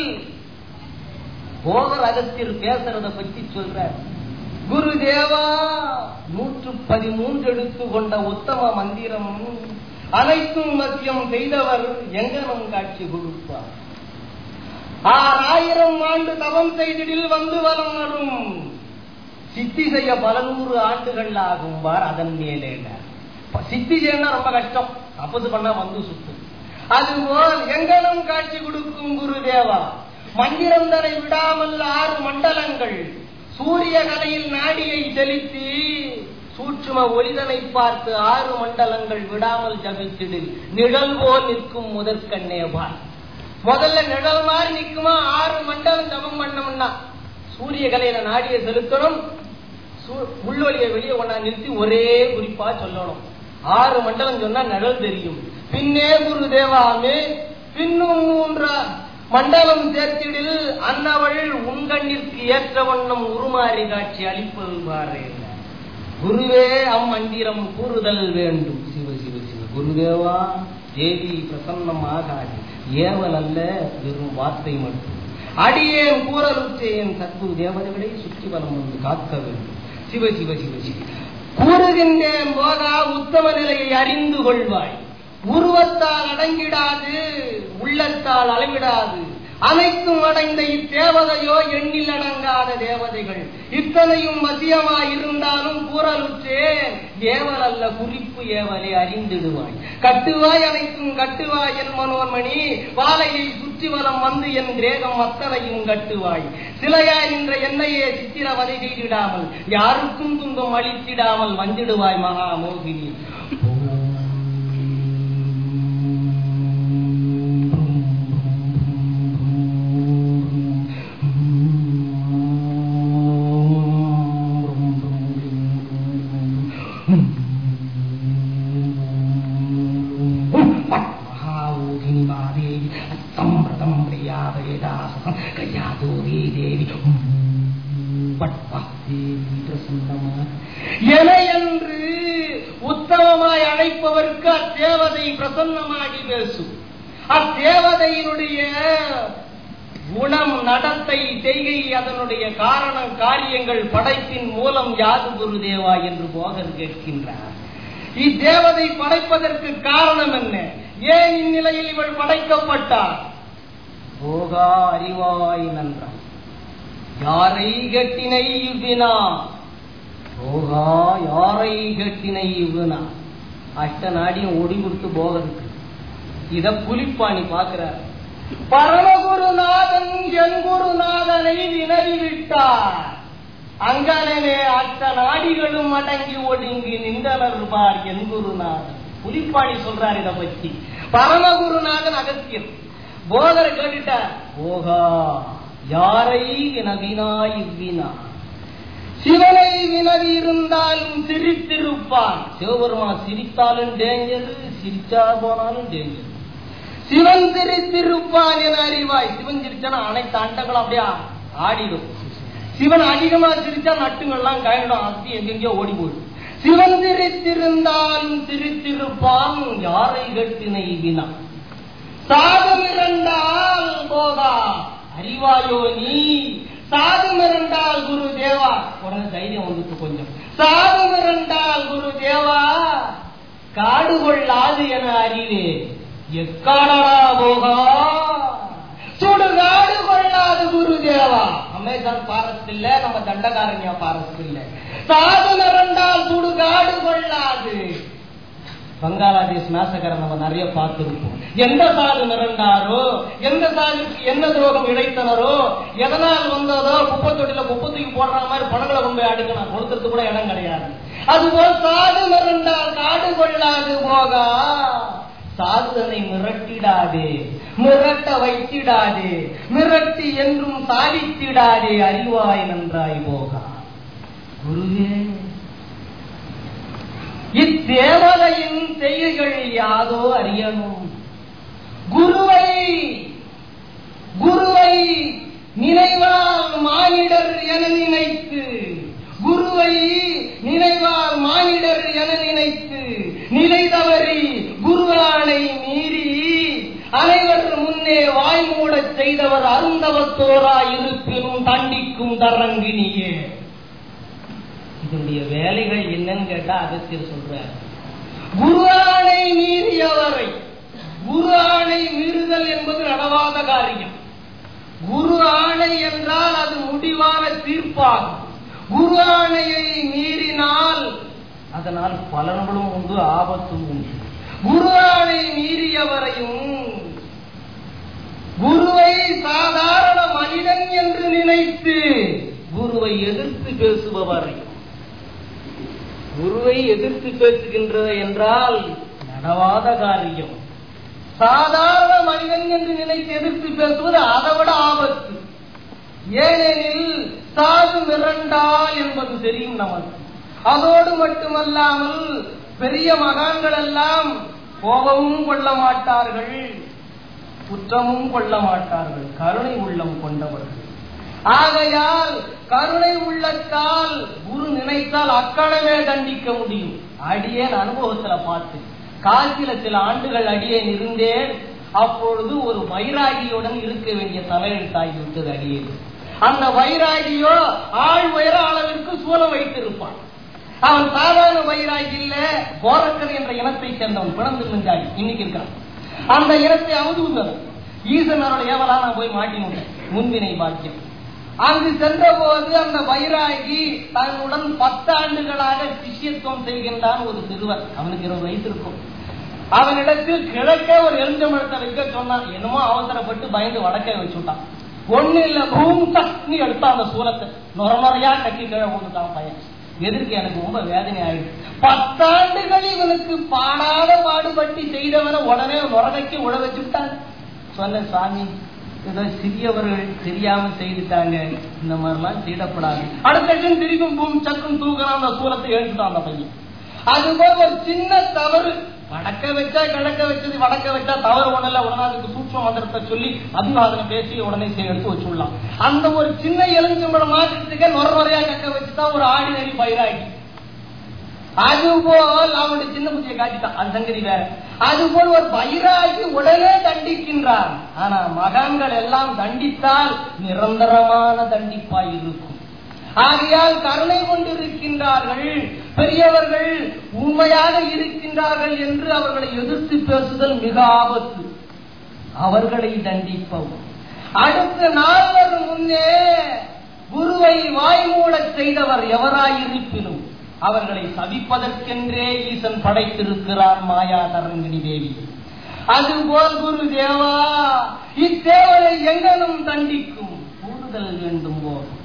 போகர் அகத்தில் பேசுறத பத்தி சொல்றார் குருதேவா நூற்று பதிமூன்று எடுத்து கொண்ட உத்தம மந்திரம் அனைத்தும் மத்தியம் செய்தவர் எங்கனம் காட்சி கொடுப்பார் ஆறாயிரம் ஆண்டு தவம் செய்திடில் வந்து வலம் வரும் சித்தி செய்ய பல நூறு ஆண்டுகள் ஆகும் பார் அதன் மேலே சித்தி செய்யணும் ரொம்ப கஷ்டம் தப்பது பண்ணா வந்து சுத்தும் அதுபோல் எங்கனும் காட்சி கொடுக்கும் குருதேவா மந்திரம் தரை விடாமல் ஆறு மண்டலங்கள் சூரிய கலையில் நாடியை செலுத்தி சூட்சும ஒளிதனை பார்த்து ஆறு மண்டலங்கள் விடாமல் ஜபித்திடில் நிழல் போல் நிற்கும் முதற்கண்ணே பார் முதல்ல நிழல் மாதிரி நிக்குமா ஆறு மண்டலம் ஜபம் பண்ணோம்னா சூரிய கலையில நாடியை செலுத்தணும் சூ- உள்ளொலியை வெளியே கொண்டா நிறுத்தி ஒரே குறிப்பா சொல்லணும் ஆறு மண்டலம் சொன்னா நிழல் தெரியும் பின்னே குரு தேவாமே பின்னும் மூன்ற மண்டலம் சேர்த்திடில் அன்னவள் உண்கண்ணிற்கு ஏற்ற வண்ணம் உருமாறி காட்சி அளிப்பது பாரு குருவே அம்மந்திரம் கூறுதல் வேண்டும் சிவ சிவ சிவ குருதேவா தேவி பிரசன்னம் ஆகாது ஏவல் அல்ல வெறும் வார்த்தை மட்டும் அடியேன் கூறலுற்றேன் சத்குரு தேவதைகளை சுற்றி வலம் வந்து காக்க வேண்டும் சிவ சிவ சிவ சிவ கூறுகின்றேன் போகா உத்தம நிலையை அறிந்து கொள்வாய் உருவத்தால் அடங்கிடாது உள்ளத்தால் அளவிடாது அனைத்தும் அடைந்த இத்தேவதையோ எண்ணில் அடங்காத தேவதைகள் இத்தனையும் வசியமாய் இருந்தாலும் கூறலுற்றேன் ஏவல் அல்ல குறிப்பு ஏவலை அறிந்திடுவாய் கட்டுவாய் அனைத்தும் கட்டுவாய் என் மனோன்மணி வாழையை சுற்றி வலம் வந்து என் கிரேகம் அத்தனையும் கட்டுவாய் சிலையாய் நின்ற என்னையே சித்திரவதை செய்திடாமல் யாருக்கும் துன்பம் அளித்திடாமல் வந்திடுவாய் மகா மோகினி மகாவோகினி மாதேவி சம்பிரதம் பிரியா வேதாசம் கையாதோதி தேவி பட்பா தேவி பிரசன்னமாக என என்று உத்தமமாய் அழைப்பவர்க்கு அத்தேவதை பிரசன்னமாகி பேசும் அத்தேவதையினுடைய குணம் நடத்தை செய்கை அதனுடைய காரணம் காரியங்கள் படைப்பின் மூலம் யாது குருதேவா என்று போகர் கேட்கின்றார் இத்தேவதை படைப்பதற்கு காரணம் என்ன ஏன் இந்நிலையில் இவள் படைக்கப்பட்டார் போகா அறிவாய் நன்றாய் யாரை கட்டினை இவ்வினா போகா யாரை கட்டினை இவ்வினா அஷ்ட நாடியும் ஒடி கொடுத்து போகருக்கு இத புலிப்பாணி பாக்குறார் பரமகுருநாதன் என் குருநாதனை வினவி விட்டார் அங்கனே அத்த நாடிகளும் அடங்கி ஒடுங்கி நின்றனர் பார் என் குருநாதன் புலிப்பாணி சொல்றார் இத பத்தி பரமகுருநாதன் அகத்தியன் போதர் கேட்டுட்டார் ஓகா யாரை வினவினாய் இவ்வினா சிவனை வினவி இருந்தாலும் சிரித்திருப்பான் சிவபெருமா சிரித்தாலும் டேஞ்சர் சிரிச்சா போனாலும் டேஞ்சர் சிவன் சிரித்திருப்பான் என அறிவாய் சிவன் சிரிச்சானா அனைத்து அண்டங்களும் அப்படியே ஆடிடும் சிவன் அதிகமா சிரிச்சா நட்டுங்கள்லாம் கயண்டும் அத்தி எங்கெங்கயோ ஓடி போயிடும் சிவன் சிரித்திருந்தாலும் சிரித்திருப்பான் யாரை கட்டினை வினா சாதம் இரண்டால் போகா அறிவாயோ நீ சாதம் இரண்டால் குரு தேவா உடனே தைரியம் வந்துட்டு கொஞ்சம் சாதம் இரண்டால் குரு தேவா காடு கொள்ளாது என அறிவே எக்காடரா போகா சுடுகாடு கொள்ளாது குரு தேவா அமேசான் பாரஸ்ட் இல்ல நம்ம தண்டகாரண்யா பாரஸ்ட் இல்ல சாது நிறந்தால் சுடுகாடு கொள்ளாது பங்களாதேஷ் மேசகரை நம்ம நிறைய பார்த்திருப்போம் எந்த சாது நிறந்தாரோ எந்த சாதுக்கு என்ன துரோகம் இழைத்தனரோ எதனால் வந்ததோ குப்பை தொட்டில குப்பை தூக்கி போடுற மாதிரி பணங்களை கொண்டு போய் அடுக்கணும் கொடுக்கறது கூட இடம் கிடையாது அதுபோல் சாது நிறந்தால் காடு கொள்ளாது போகா சாதுதனை மிரட்டிடாதே மிரட்ட வைத்திடாதே மிரட்டி என்றும் சாதித்திடாதே அறிவாய் நன்றாய் போகா குருவே இத்தேவதையின் செய்கைகள் யாதோ அறியணும் குருவை குருவை நினைவால் மானிடர் என நினைத்து குருவை நினைவால் மானிடர் என நினைத்து நிலை தவறி குருவானை மீறி அனைவர் முன்னே வாய் மூடச் செய்தவர் அருந்தவத்தோராய் இருப்பினும் தண்டிக்கும் தரங்கினியே இதனுடைய வேலைகள் என்னன்னு கேட்டா அகத்தியர் சொல்றார் குரு ஆணை மீறியவரை குரு ஆணை மீறுதல் என்பது நடவாத காரியம் குரு ஆணை என்றால் அது முடிவான தீர்ப்பாகும் குரு ஆணையை மீறினால் அதனால் பலன்களும் உண்டு ஆபத்தும் உண்டு குரு ஆணை மீறியவரையும் குருவை சாதாரண மனிதன் என்று நினைத்து குருவை எதிர்த்து பேசுபவரையும் குருவை எதிர்த்து பேசுகின்ற என்றால் நடவாத காரியம் சாதாரண மனிதன் என்று நினைத்து எதிர்த்து பேசுவது அதை விட ஆபத்து ஏனெனில் சாது மிரண்டா என்பது தெரியும் நமக்கு அதோடு மட்டுமல்லாமல் பெரிய மகான்கள் எல்லாம் கோபமும் கொள்ள மாட்டார்கள் குற்றமும் கொள்ள மாட்டார்கள் கருணை உள்ளம் கொண்டவர்கள் ஆகையால் கருணை உள்ளத்தால் குரு நினைத்தால் அக்கணமே தண்டிக்க முடியும் அடியேன் அனுபவத்துல பார்த்து காசில சில ஆண்டுகள் அடியேன் இருந்தேன் அப்பொழுது ஒரு வைராகியுடன் இருக்க வேண்டிய தலையெழுத்தாகி விட்டது அடியேன் அந்த வைராகியோ ஆள் உயர அளவிற்கு சூழ வைத்திருப்பான் அவன் சாதாரண வைராகி இல்ல கோரக்கர் என்ற இனத்தை சேர்ந்தவன் பிறந்து நின்றாடி இன்னைக்கு இருக்கிறான் அந்த இனத்தை அவதூதர் ஈசனரோட ஏவலா நான் போய் மாட்டினேன் முன்வினை பாக்கியம் அங்கு சென்ற போது அந்த வைராகி தன்னுடன் பத்து ஆண்டுகளாக சிஷ்யத்துவம் செய்கின்றான் ஒரு சிறுவர் அவனுக்கு இருபது வயசு இருக்கும் அவனிடத்தில் கிழக்கே ஒரு எலுஞ்சமழத்தை வைக்க சொன்னான் என்னமோ அவசரப்பட்டு பயந்து வடக்கே வச்சுட்டான் ஒண்ணு இல்ல பூம் தண்ணி எடுத்தா அந்த சூலத்தை நுர நுறையா கட்டி கீழே போட்டுட்டான் பையன் எதிர்க்கு எனக்கு ரொம்ப வேதனை ஆயிடுச்சு பத்தாண்டுகள் இவனுக்கு பாடாத பாடுபட்டு செய்தவனை உடனே நுரகைக்கு உழ வச்சுட்டான் சொன்ன சாமி ஏதோ சிறியவர்கள் தெரியாம செய்துட்டாங்க இந்த மாதிரிலாம் செய்யப்படாது அடுத்த திரும்பி பூம் சக்கும் தூக்குறான் அந்த சூலத்தை எழுந்துட்டான் அந்த பையன் அதுபோல் ஒரு சின்ன தவறு வடக்க வச்சா கிழக்க வச்சது வடக்க வச்சா தவறு ஒண்ணல உடனே அதுக்கு சூட்சம் மந்திரத்தை சொல்லி அபிவாதனை பேசி உடனே சரி எடுத்து வச்சுடலாம் அந்த ஒரு சின்ன எலுமிச்சம்பழம் மாற்றத்துக்கே நொற நொறையா கக்க வச்சுதான் ஒரு ஆடி நெறி பயிராகி அதுபோல் அவனுடைய சின்ன புத்தியை காட்டிட்டான் அது சங்கதி வேற அதுபோல் ஒரு பயிராகி உடனே தண்டிக்கின்றான் ஆனா மகான்கள் எல்லாம் தண்டித்தால் நிரந்தரமான தண்டிப்பாய் இருக்கும் ஆகையால் கருணை கொண்டிருக்கின்றார்கள் பெரியவர்கள் உண்மையாக இருக்கின்றார்கள் என்று அவர்களை எதிர்த்து பேசுதல் மிக ஆபத்து அவர்களை தண்டிப்பவும் அடுத்த நால்வர் முன்னே குருவை வாய்மூடச் செய்தவர் எவராயிருப்பினும் அவர்களை சபிப்பதற்கென்றே ஈசன் படைத்திருக்கிறான் மாயா தரங்கிணி தேவி அதுபோல் குரு தேவா இத்தேவரை எங்கனும் தண்டிக்கும் கூடுதல் வேண்டும் போதும்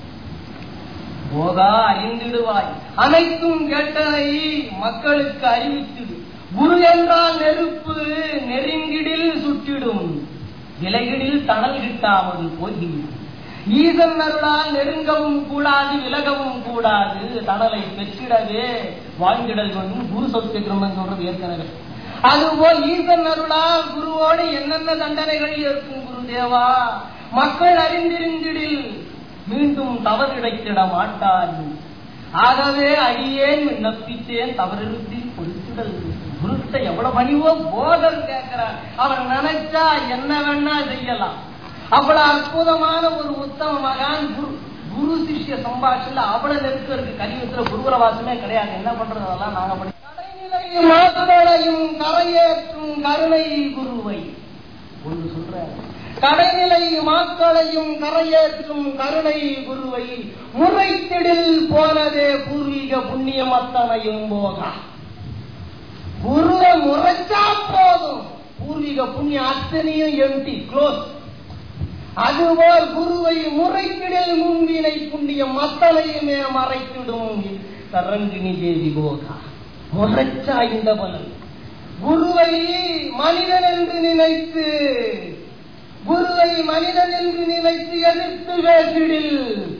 போகா அறிந்திடுவாய் அனைத்தும் கேட்டதை மக்களுக்கு அறிவித்திடு குரு என்றால் நெருப்பு நெருங்கிடில் சுட்டிடும் விலகிடில் தணல் கிட்டாமல் போகிவிடும் ஈசன் அருளால் நெருங்கவும் கூடாது விலகவும் கூடாது தணலை பெற்றிடவே வாழ்ந்திடல் வேண்டும் குரு சொத்து சொல்றது ஏற்கனவே அதுபோல் ஈசன் அருளால் குருவோடு என்னென்ன தண்டனைகள் இருக்கும் குருதேவா மக்கள் அறிந்திருந்திடில் மீண்டும் தவறு இழைத்திட மாட்டார் ஆகவே அடியேன் விண்ணப்பித்தேன் தவறிருத்தில் பொறுத்துடல் குருத்த எவ்வளவு பணிவோ போதர் கேட்கிறார் அவர் நினைச்சா என்ன வேணா செய்யலாம் அவ்வளவு அற்புதமான ஒரு உத்தம மகான் குரு குரு சிஷ்ய சம்பாஷணல அவ்வளவு நெருக்கம் இருக்கு கலியுகத்துல குருகுல வாசமே கிடையாது என்ன பண்றது அதெல்லாம் நாங்க படி கடைநிலை மாசுகளையும் கரையேற்றும் கருணை குருவை ஒன்று சொல்றாரு கடைநிலை மாக்களையும் கரையேற்றும் கருணை குருவை முறைத்திடில் போனதே பூர்வீக புண்ணியம் அத்தனையும் போகா குருவை முறைச்சா போதும் பூர்வீக புண்ணியம் அத்தனையும் எம்டி க்ளோஸ் அதுபோல் குருவை முறைத்திடல் முன்வினை புண்ணியம் அத்தனையுமே மறைத்திடும் தரங்கினி தேவி போகா முறைச்சா இந்த பலன் குருவை மனிதன் என்று நினைத்து குருவை மனிதன் என்று நினைத்து எதிர்த்து பேசிடில்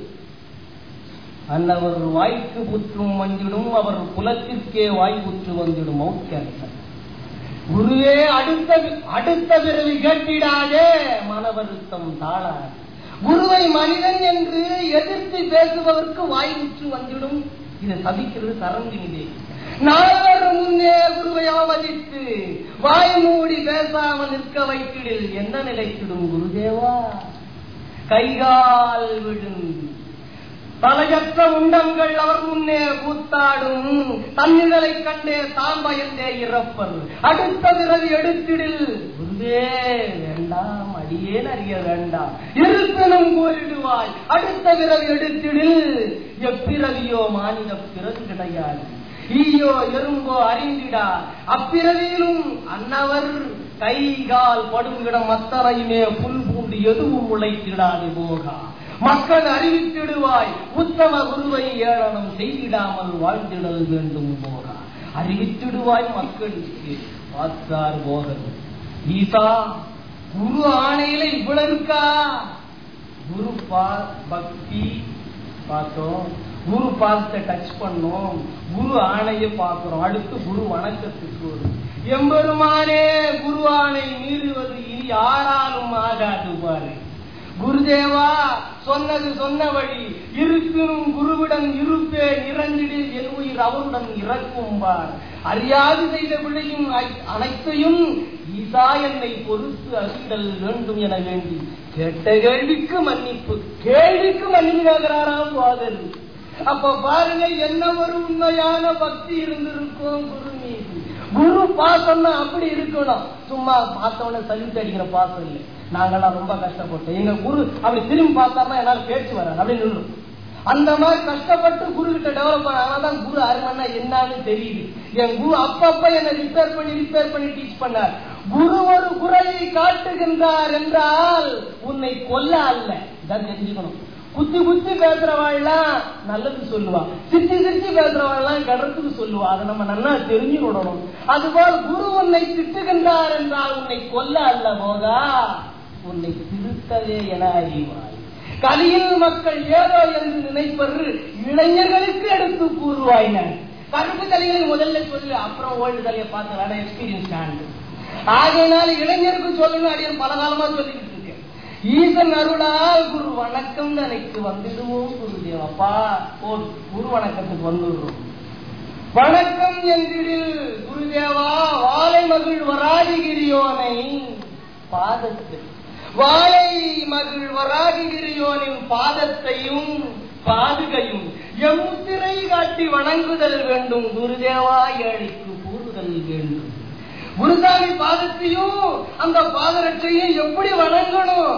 அன்னவர் வாய்க்கு புற்றும் வந்திடும் அவர் குலத்திற்கே வாய் புற்று வந்துடும் மௌக்கியர்த்தன் குருவே அடுத்த அடுத்த பிறவி கேட்டிடாதே மனவருத்தம் தாழாது குருவை மனிதன் என்று எதிர்த்து பேசுபவருக்கு வாய் புற்று வந்துடும் இதை சபிக்கிறது சரங்கினிலே நால்வர் முன்னே குருவை அவமதித்து வாய் மூடி பேசாமல் நிற்க வைத்திடில் என்ன நிலைத்திடும் குருதேவா கைகால் விழுந்து தலையற்ற உண்டங்கள் அவர் முன்னே கூத்தாடும் தன்னிழலை கண்டே தாம் பயந்தே இறப்பர் அடுத்த பிறவி எடுத்திடில் குருவே வேண்டாம் அடியேன் அறிய வேண்டாம் இருப்பினும் கூறிடுவாய் அடுத்த பிறவி எடுத்திடில் எப்பிறவியோ மாநில பிறகு கிடையாது ஈயோ எறும்போ அறிந்திடா அப்பிறவியிலும் அன்னவர் கை கால் படுங்கிடம் அத்தனையுமே புல் பூண்டு எதுவும் உழைத்திடாது போகா மக்கள் அறிவித்திடுவாய் உத்தம குருவை ஏளனம் செய்திடாமல் வாழ்ந்திடல் வேண்டும் போகா அறிவித்திடுவாய் மக்களுக்கு பார்த்தார் போகது ஈசா குரு ஆணையில இவ்வளவு இருக்கா குரு பா பக்தி பார்த்தோம் குரு பாதத்தை டச் பண்ணோம் குரு ஆணையை பார்க்கிறோம் அடுத்து குரு வணக்கத்துக்கு வரும் எம்பெருமானே குரு ஆணை மீறுவது இனி யாராலும் ஆகாது பாரு குருதேவா சொன்னது சொன்ன வழி இருப்பினும் குருவிடம் இருப்பே நிறந்திடில் என் உயிர் அவருடன் இறக்கும்பார் அறியாது செய்த பிழையும் அ- அனைத்தையும் ஈசா என்னை பொறுத்து அறிதல் வேண்டும் என வேண்டி கேட்ட கேள்விக்கு மன்னிப்பு கேள்விக்கு மன்னிப்பு கேட்கிறாராம் பாதர் அப்ப பாருங்க என்ன ஒரு உண்மையான பக்தி இருந்திருக்கும் குரு மீது குரு பாசம்னா அப்படி இருக்கணும் சும்மா பார்த்தவன சல்யூட் அடிக்கிற பாசம் இல்லை நாங்கெல்லாம் ரொம்ப கஷ்டப்பட்டோம் எங்க குரு அப்படி திரும்பி பார்த்தாருன்னா என்னால பேச்சு வராது அப்படி நின்றும் அந்த மாதிரி கஷ்டப்பட்டு குரு கிட்ட டெவலப் பண்ண தான் குரு அருமன்னா என்னன்னு தெரியுது என் குரு அப்பப்ப என்ன ரிப்பேர் பண்ணி ரிப்பேர் பண்ணி டீச் பண்ணார் குரு ஒரு குறையை காட்டுகின்றார் என்றால் உன்னை கொல்ல அல்ல இதான் தெரிஞ்சுக்கணும் குத்தி குத்தி பேசுறவாள்லாம் நல்லது சொல்லுவா சிரிச்சு சிரிச்சு பேசுறவாள்லாம் கடறதுக்கு சொல்லுவா அதை நம்ம நல்லா தெரிஞ்சு விடணும் அதுபோல் குரு உன்னை திட்டுகின்றார் என்றால் உன்னை கொல்ல அல்ல போதா உன்னை திருத்தவே என அறிவாய் கலியில் மக்கள் ஏதோ என்று நினைப்பது இளைஞர்களுக்கு எடுத்து கூறுவாயினர் கருப்பு தலைகளை முதல்ல சொல்லு அப்புறம் ஓல்டு தலையை பார்த்து வேணா எக்ஸ்பீரியன்ஸ் ஆண்டு ஆகையினால இளைஞருக்கு சொல்லணும் அடியன் பல காலமா சொல்லிக்கிட்டு இருக்கேன் ஈசன் அருளால் குரு வணக்கம் நினைக்கு வந்துடுவோம் குருதேவப்பா ஓ குரு வணக்கத்துக்கு வந்துடுறோம் வணக்கம் என்றிடில் குருதேவா வாழை மகிழ் வராதிகிரியோனை பாதத்தில் வாழை மகிழ் வராகிகிரியோனின் பாதத்தையும் பாதுகையும் எம்முத்திரை காட்டி வணங்குதல் வேண்டும் குருதேவா ஏழைக்கு கூறுதல் வேண்டும் குருசாமி பாதத்தையும் அந்த பாதரட்சையும் எப்படி வணங்கணும்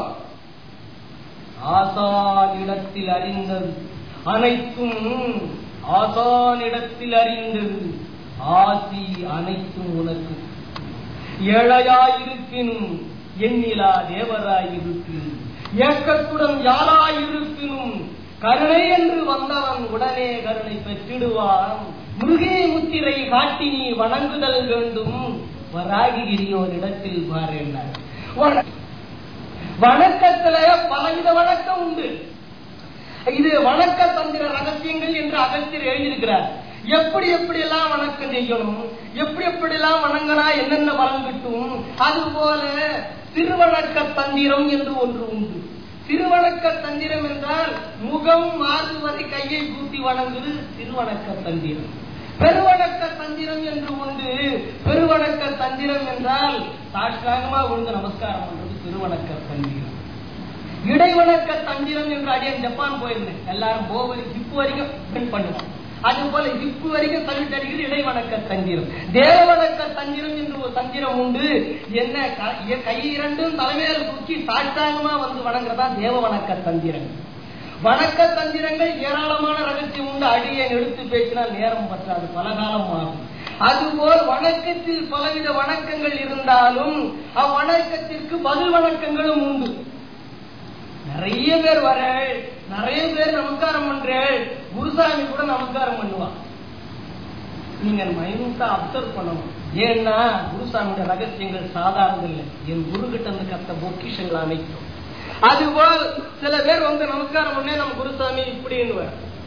ஆசானிடத்தில் அறிந்தது அனைத்தும் ஆசானிடத்தில் அறிந்தது ஆசி அனைத்தும் உனக்கு ஏழையாயிருப்பினும் எண்ணிலா தேவராயிருப்பினும் ஏக்கத்துடன் யாராயிருப்பினும் கருணை என்று வந்தவன் உடனே கருணை பெற்றிடுவான் முருகே முத்திரை காட்டி நீ வணங்குதல் வேண்டும் வராகிகிரியோர் இடத்தில் பாரு என்றார். வண- வணக்கத்துல பலவித வணக்கம் உண்டு இது வணக்க தந்திர ரகசியங்கள் என்று அகத்தியர் எழுதியிருக்கிறார் எப்படி எப்படி எல்லாம் வணக்கம் செய்யணும் எப்படி எப்படி எல்லாம் வணங்கினா என்னென்ன பலன் கிட்டும் அது போல திருவணக்க தந்திரம் என்று ஒன்று உண்டு திருவணக்க தந்திரம் என்றால் முகம் மாறு வரை கையை கூட்டி வணங்குது திருவணக்க தந்திரம் பெருவணக்க தந்திரம் என்று உண்டு பெருவணக்க தந்திரம் என்றால் சாஷ்டாங்கமா விழுந்து நமஸ்காரம் பண்றது பெருவணக்க தந்திரம் இடைவணக்க தந்திரம் என்று அடியன் ஜப்பான் போயிருந்தேன் எல்லாரும் போவரி ஹிப்பு வரைக்கும் spend பண்ணுவோம் அது போல ஹிப்பு வரைக்கும் தள்ளிட்டு அடிக்கிறது இடைவணக்க தந்திரம் தேவவணக்க தந்திரம் என்று ஒரு தந்திரம் உண்டு என்ன க- இ- கை இரண்டும் தலைமையில தூக்கி சாஷ்டாங்கமா வந்து வணங்குறதா தேவவணக்க தந்திரம் வணக்க தந்திரங்கள் ஏராளமான ரகசியம் உண்டு அடியை எடுத்து பேசினால் நேரம் பற்றாது பலகாலம் ஆகும் அதுபோல் வணக்கத்தில் பலவித வணக்கங்கள் இருந்தாலும் அவ்வணக்கத்திற்கு பதில் வணக்கங்களும் உண்டு நிறைய பேர் வர நிறைய பேர் நமஸ்காரம் பண்றேன் குருசாமி கூட நமஸ்காரம் பண்ணுவான் நீங்க மைனூட்டா அப்சர்வ் பண்ணணும் ஏன்னா குருசாமியோட ரகசியங்கள் சாதாரண இல்லை என் குரு கிட்ட இருந்து கத்த பொக்கிஷங்கள் அனைத்தும் அதுபோல் சில பேர் வந்து நமஸ்காரம் பண்ணே நம்ம குருசாமி இப்படின்னு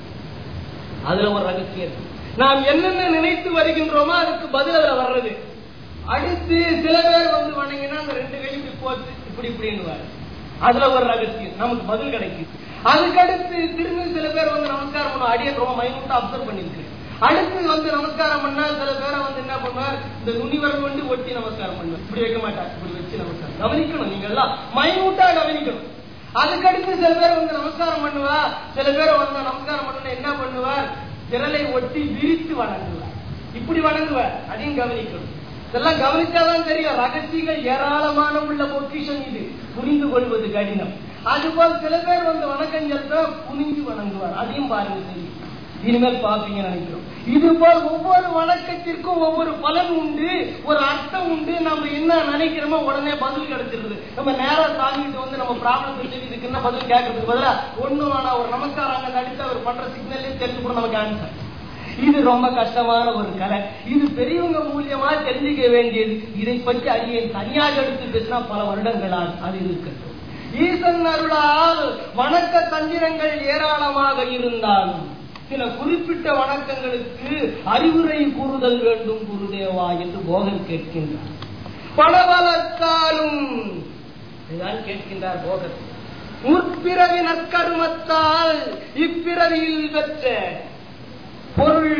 அதுல ஒரு ரகசியம் இருக்கு. நாம் என்னென்ன நினைத்து வருகின்றோமோ அதுக்கு பதில் அதுல வர்றது அடுத்து சில பேர் வந்து வணங்கினா அந்த ரெண்டு கை இப்படி போச்சு இப்படி இப்படின்னு அதுல ஒரு ரகசியம் நமக்கு பதில் கிடைக்குது அதுக்கடுத்து திரும்பி சில பேர் வந்து நமஸ்காரம் பண்ணுவோம் அடியை ரொம்ப மைனூட்டா அப்சர்வ் பண்ணிருக்கேன் அடுத்து வந்து நமஸ்காரம் பண்ணா சில பேரை வந்து என்ன பண்ணுவார் இந்த நுனிவரம் வந்து ஒட்டி நமஸ்காரம் பண்ணுவார் இப்படி வைக்க மாட்டார் இப்படி வச்சு நமஸ்காரம் கவனிக்கணும் நீங்க எல்லாம் மைனூட்டா கவனிக்கணும் அதுக்கடுத்து சில பேர் வந்து நமஸ்காரம் பண்ணுவா சில பேர் வந்து நமஸ்காரம் பண்ண என்ன பண்ணுவார் விரலை ஒட்டி விரித்து வணங்குவார் இப்படி வணங்குவார் அதையும் கவனிக்கணும் இதெல்லாம் கவனிச்சாதான் தெரியும் ரகசியங்கள் ஏராளமான உள்ள பொக்கிஷம் இது புரிந்து கொள்வது கடினம் அதுபோல் சில பேர் வந்து வணக்கம் செலுத்த புனிஞ்சு வணங்குவார் அதையும் பாருங்க தெரியும் இனிமேல் பாப்பீங்க நினைக்கிறோம் இது போல் ஒவ்வொரு வணக்கத்திற்கும் ஒவ்வொரு பலன் உண்டு ஒரு அர்த்தம் உண்டு நம்ம என்ன நினைக்கிறோமோ உடனே பதில் கிடைச்சிருது நம்ம நேரா சாமிகிட்ட வந்து நம்ம ப்ராப்ளம் சொல்லி இதுக்கு என்ன பதில் கேட்கறதுக்கு பதிலா ஒண்ணு வேணா ஒரு நமஸ்காரம் அங்க நடிச்சு அவர் பண்ற சிக்னல்லே தெரிஞ்சு கூட நமக்கு ஆன்சர் இது ரொம்ப கஷ்டமான ஒரு கலை இது பெரியவங்க மூலியமா தெரிஞ்சுக்க வேண்டியது இதை பற்றி அடியை தனியாக எடுத்து பேசினா பல வருடங்களால் அது இருக்கட்டும் ஈசன் அருளால் வணக்க தந்திரங்கள் ஏராளமாக இருந்தாலும் சில குறிப்பிட்ட வணக்கங்களுக்கு அறிவுரை கூறுதல் வேண்டும் குருதேவா என்று போகர் கேட்கின்றார் பலபலத்தாலும் இதுதான் கேட்கின்றார் போகர் முற்பிறவி நற்கருமத்தால் இப்பிறவியில் பெற்ற பொருள்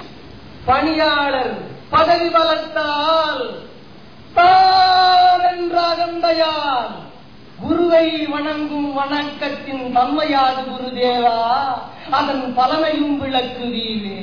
பணியாளர் பதவி பலத்தால் தான் என்ற அகந்தையால் குருவை வணங்கும் வணக்கத்தின் தன்மையாது குருதேவா அதன் பலனையும் விளக்குவீரே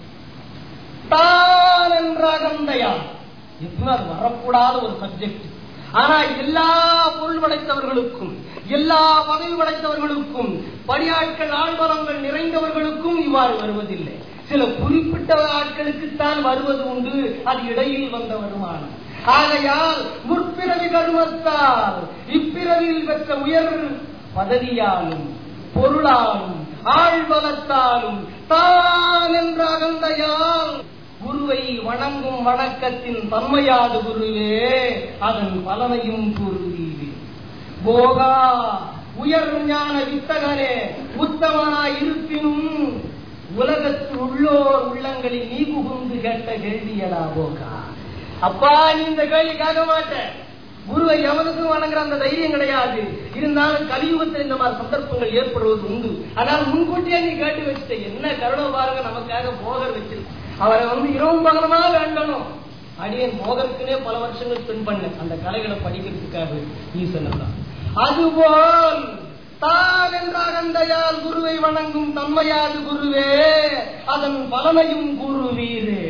தான் என்ற அகந்தையால் எப்பவுமே அது வரக்கூடாத ஒரு சப்ஜெக்ட் ஆனா எல்லா பொருள் படைத்தவர்களுக்கும் எல்லா பதவி படைத்தவர்களுக்கும் பணியாட்கள் ஆழ்வரங்கள் நிறைந்தவர்களுக்கும் இவ்வாறு வருவதில்லை சில குறிப்பிட்ட ஆட்களுக்குத்தான் வருவது உண்டு அது இடையில் வந்த வருமானம் ஆகையால் முற்பிறவி கருமத்தால் இப்பிறவியில் பெற்ற உயர் பதவியாலும் பொருளாலும் ஆழ்வலத்தாலும் தான் என்ற அகந்தையால் குருவை வணங்கும் வணக்கத்தின் தன்மையாது குருவே அதன் பலனையும் கூறுவீரே போகா உயர் ஞான வித்தகரே உத்தமனாய் இருப்பினும் உலகத்தில் உள்ளோர் உள்ளங்களில் நீ புகுந்து கேட்ட கேள்வியடா போகா அப்பா நீ இந்த கேள்வி கேட்க மாட்ட குருவை எவனுக்கும் வணங்குற அந்த தைரியம் கிடையாது இருந்தாலும் கலியுகத்தில் இந்த மாதிரி சந்தர்ப்பங்கள் ஏற்படுவது உண்டு ஆனால் முன்கூட்டியே நீ கேட்டு வச்சுட்ட என்ன கருணை பாருங்க நமக்காக போகர் வச்சிருக்க அவரை வந்து இரவும் பகலமா வேண்டணும் அடியன் மோகனுக்குனே பல வருஷங்கள் ஸ்பெண்ட் பண்ணேன் அந்த கலைகளை படிக்கிறதுக்காக ஈசன் தான் அதுபோல் தான் என்ற அகந்தையால் குருவை வணங்கும் தன்மையாது குருவே அதன் பலனையும் கூறுவீரே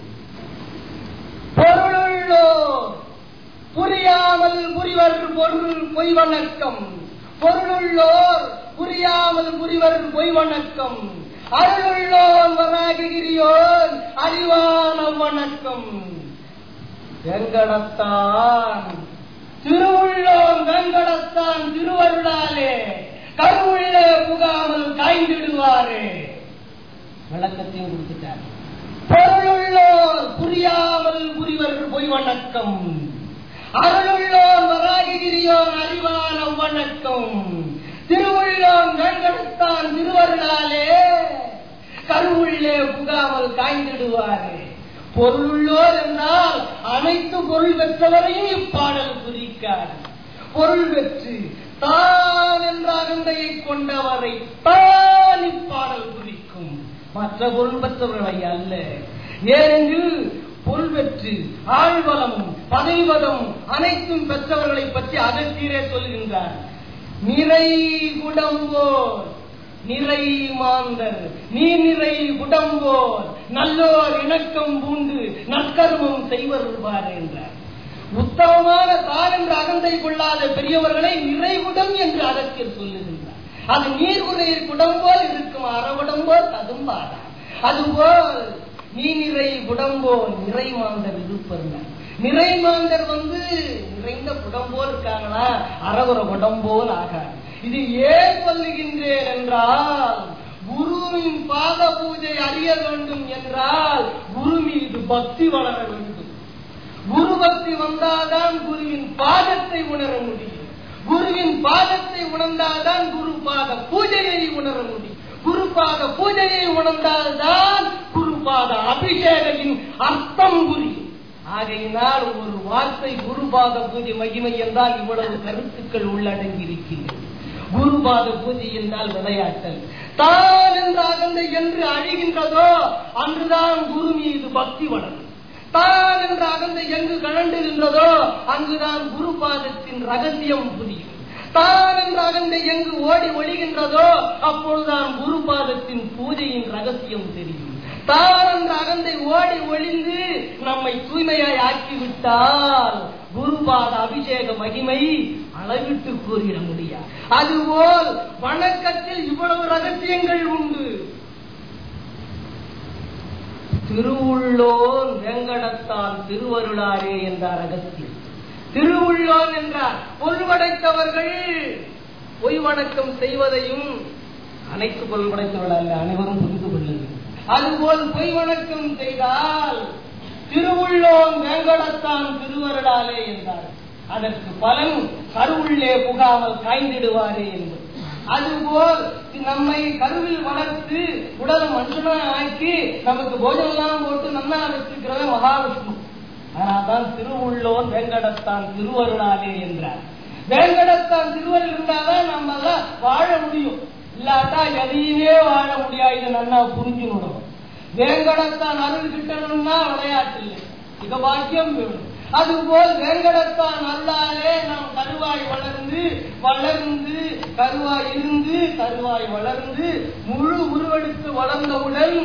பொருளுள்ளோர் புரியாமல் புரிவர் பொருள் பொய் வணக்கம் பொருளுள்ளோர் புரியாமல் புரிவர் பொய் வணக்கம் அருளுள்ளோன் வராகிரியோன் அறிவான வணக்கம் வெங்கடத்தான் திருவுள்ளோன் வெங்கடத்தான் திருவருளாலே கருவுள்ளே புகாமல் காய்ந்திடுவாரே விளக்கத்தையும் கொடுத்துட்டார் பொருளுள்ளோர் புரியாமல் புரிவர் பொய் வணக்கம் அருளுள்ளோன் வராகிரியோன் அறிவான வணக்கம் திருவுள்ளோன் வெங்கடத்தான் திருவருளாலே கருவுள்ள கருவுள்ளே புகாமல் காய்ந்திடுவாரு பொருளுள்ளோர் என்றால் அனைத்து பொருள் பெற்றவரையும் இப்பாடல் குறிக்காது பொருள் பெற்று தான் என்ற அகந்தையை கொண்டவரை தான் இப்பாடல் குறிக்கும் மற்ற பொருள் பெற்றவர்களை அல்ல ஏனெனில் பொருள் பெற்று ஆழ்வலமும் பதைவதமும் அனைத்தும் பெற்றவர்களை பற்றி அகத்தீரே சொல்கின்றார் நிறை குடம்போர் நிறை மாந்தர் நீ நிறை குடம்போர் நல்லோர் இணக்கம் பூண்டு நற்கர்மம் செய்வர் என்றார் உத்தமமான தான் என்ற அகந்தை கொள்ளாத பெரியவர்களை நிறைகுடம் என்று அகத்தியர் சொல்லுகின்றார் அது நீர்குறையில் குடம் போல் இருக்கும் அறகுடம் போல் ததும்பாரா அதுபோல் நீ நிறை குடம்போல் நிறை மாந்தர் இருப்பர் நிறை மாந்தர் வந்து நிறைந்த குடம் போல் இருக்காங்களா அறகுற குடம் போல் ஆகாது இது ஏன் சொல்லுகின்றேன் என்றால் குருவின் பாத பூஜை அறிய வேண்டும் என்றால் குரு மீது பக்தி வளர வேண்டும் குரு பக்தி வந்தால்தான் குருவின் பாதத்தை உணர முடியும் குருவின் பாதத்தை உணர்ந்தால்தான் குரு பாத பூஜையை உணர முடியும் குரு பாத பூஜையை உணர்ந்தால்தான் குரு பாத அபிஷேகையின் அர்த்தம் புரியும் ஆகையினால் ஒரு வார்த்தை குருபாத பூஜை மகிமை என்றால் இவ்வளவு கருத்துக்கள் உள்ளடங்கி இருக்கின்றன குருபாத பூஜை என்றால் விளையாட்டல் தான் என்ற அகந்தை என்று அழிகின்றதோ அன்றுதான் குரு மீது பக்தி வளரும் தான் என்ற அகந்தை எங்கு கழண்டுகின்றதோ அங்குதான் குரு பாதத்தின் ரகசியம் புரியும் தான் என்ற அகந்தை எங்கு ஓடி ஒழிகின்றதோ அப்பொழுதுதான் குரு பாதத்தின் பூஜையின் ரகசியம் தெரியும் தான் என்ற அகந்தை ஓடி ஒளிந்து நம்மை தூய்மையாய் ஆக்கிவிட்டால் குருபாத அபிஷேக மகிமை அளவிட்டு கூறிட முடியாது அதுபோல் வணக்கத்தில் இவ்வளவு ரகசியங்கள் உண்டு திருவுள்ளோன் வேங்கடத்தான் திருவருளாரே என்றார் அகத்தியம் திருவுள்ளோன் என்றார் பொருள்படைத்தவர்கள் பொய் வணக்கம் செய்வதையும் அனைத்து பொருள் படைத்தவர்கள் அல்ல அனைவரும் புரிந்து கொள்ளுங்கள் அதுபோல் பொய் வணக்கம் செய்தால் திருவுள்ளோன் வேங்கடத்தான் திருவருளாலே என்றார் அதற்கு பலன் கருவுள்ளே புகாமல் காய்ந்திடுவாரே என்பது அதுபோல் நம்மை கருவில் வளர்த்து உடலை மனுஷனா ஆக்கி நமக்கு போஜனம் எல்லாம் போட்டு நன்னா வச்சிருக்கிறவன் மகாவிஷ்ணு அதனால்தான் திருவுள்ளோன் வேங்கடத்தான் திருவருளாலே என்றார் வேங்கடத்தான் திருவருள் இருந்தாதான் நம்ம எல்லாம் வாழ முடியும் இல்லாட்டா எதையுமே வாழ முடியாது இதை நன்னா புரிஞ்சுக்கணும் வேங்கடத்தான் அருள் கிட்டணும்னா விளையாட்டு இல்லை மிக பாக்கியம் வேணும் அதுபோல் வேங்கடத்தான் அருளாலே நாம் கருவாய் வளர்ந்து வளர்ந்து கருவாய் இருந்து கருவாய் வளர்ந்து முழு உருவெடுத்து வளர்ந்தவுடன்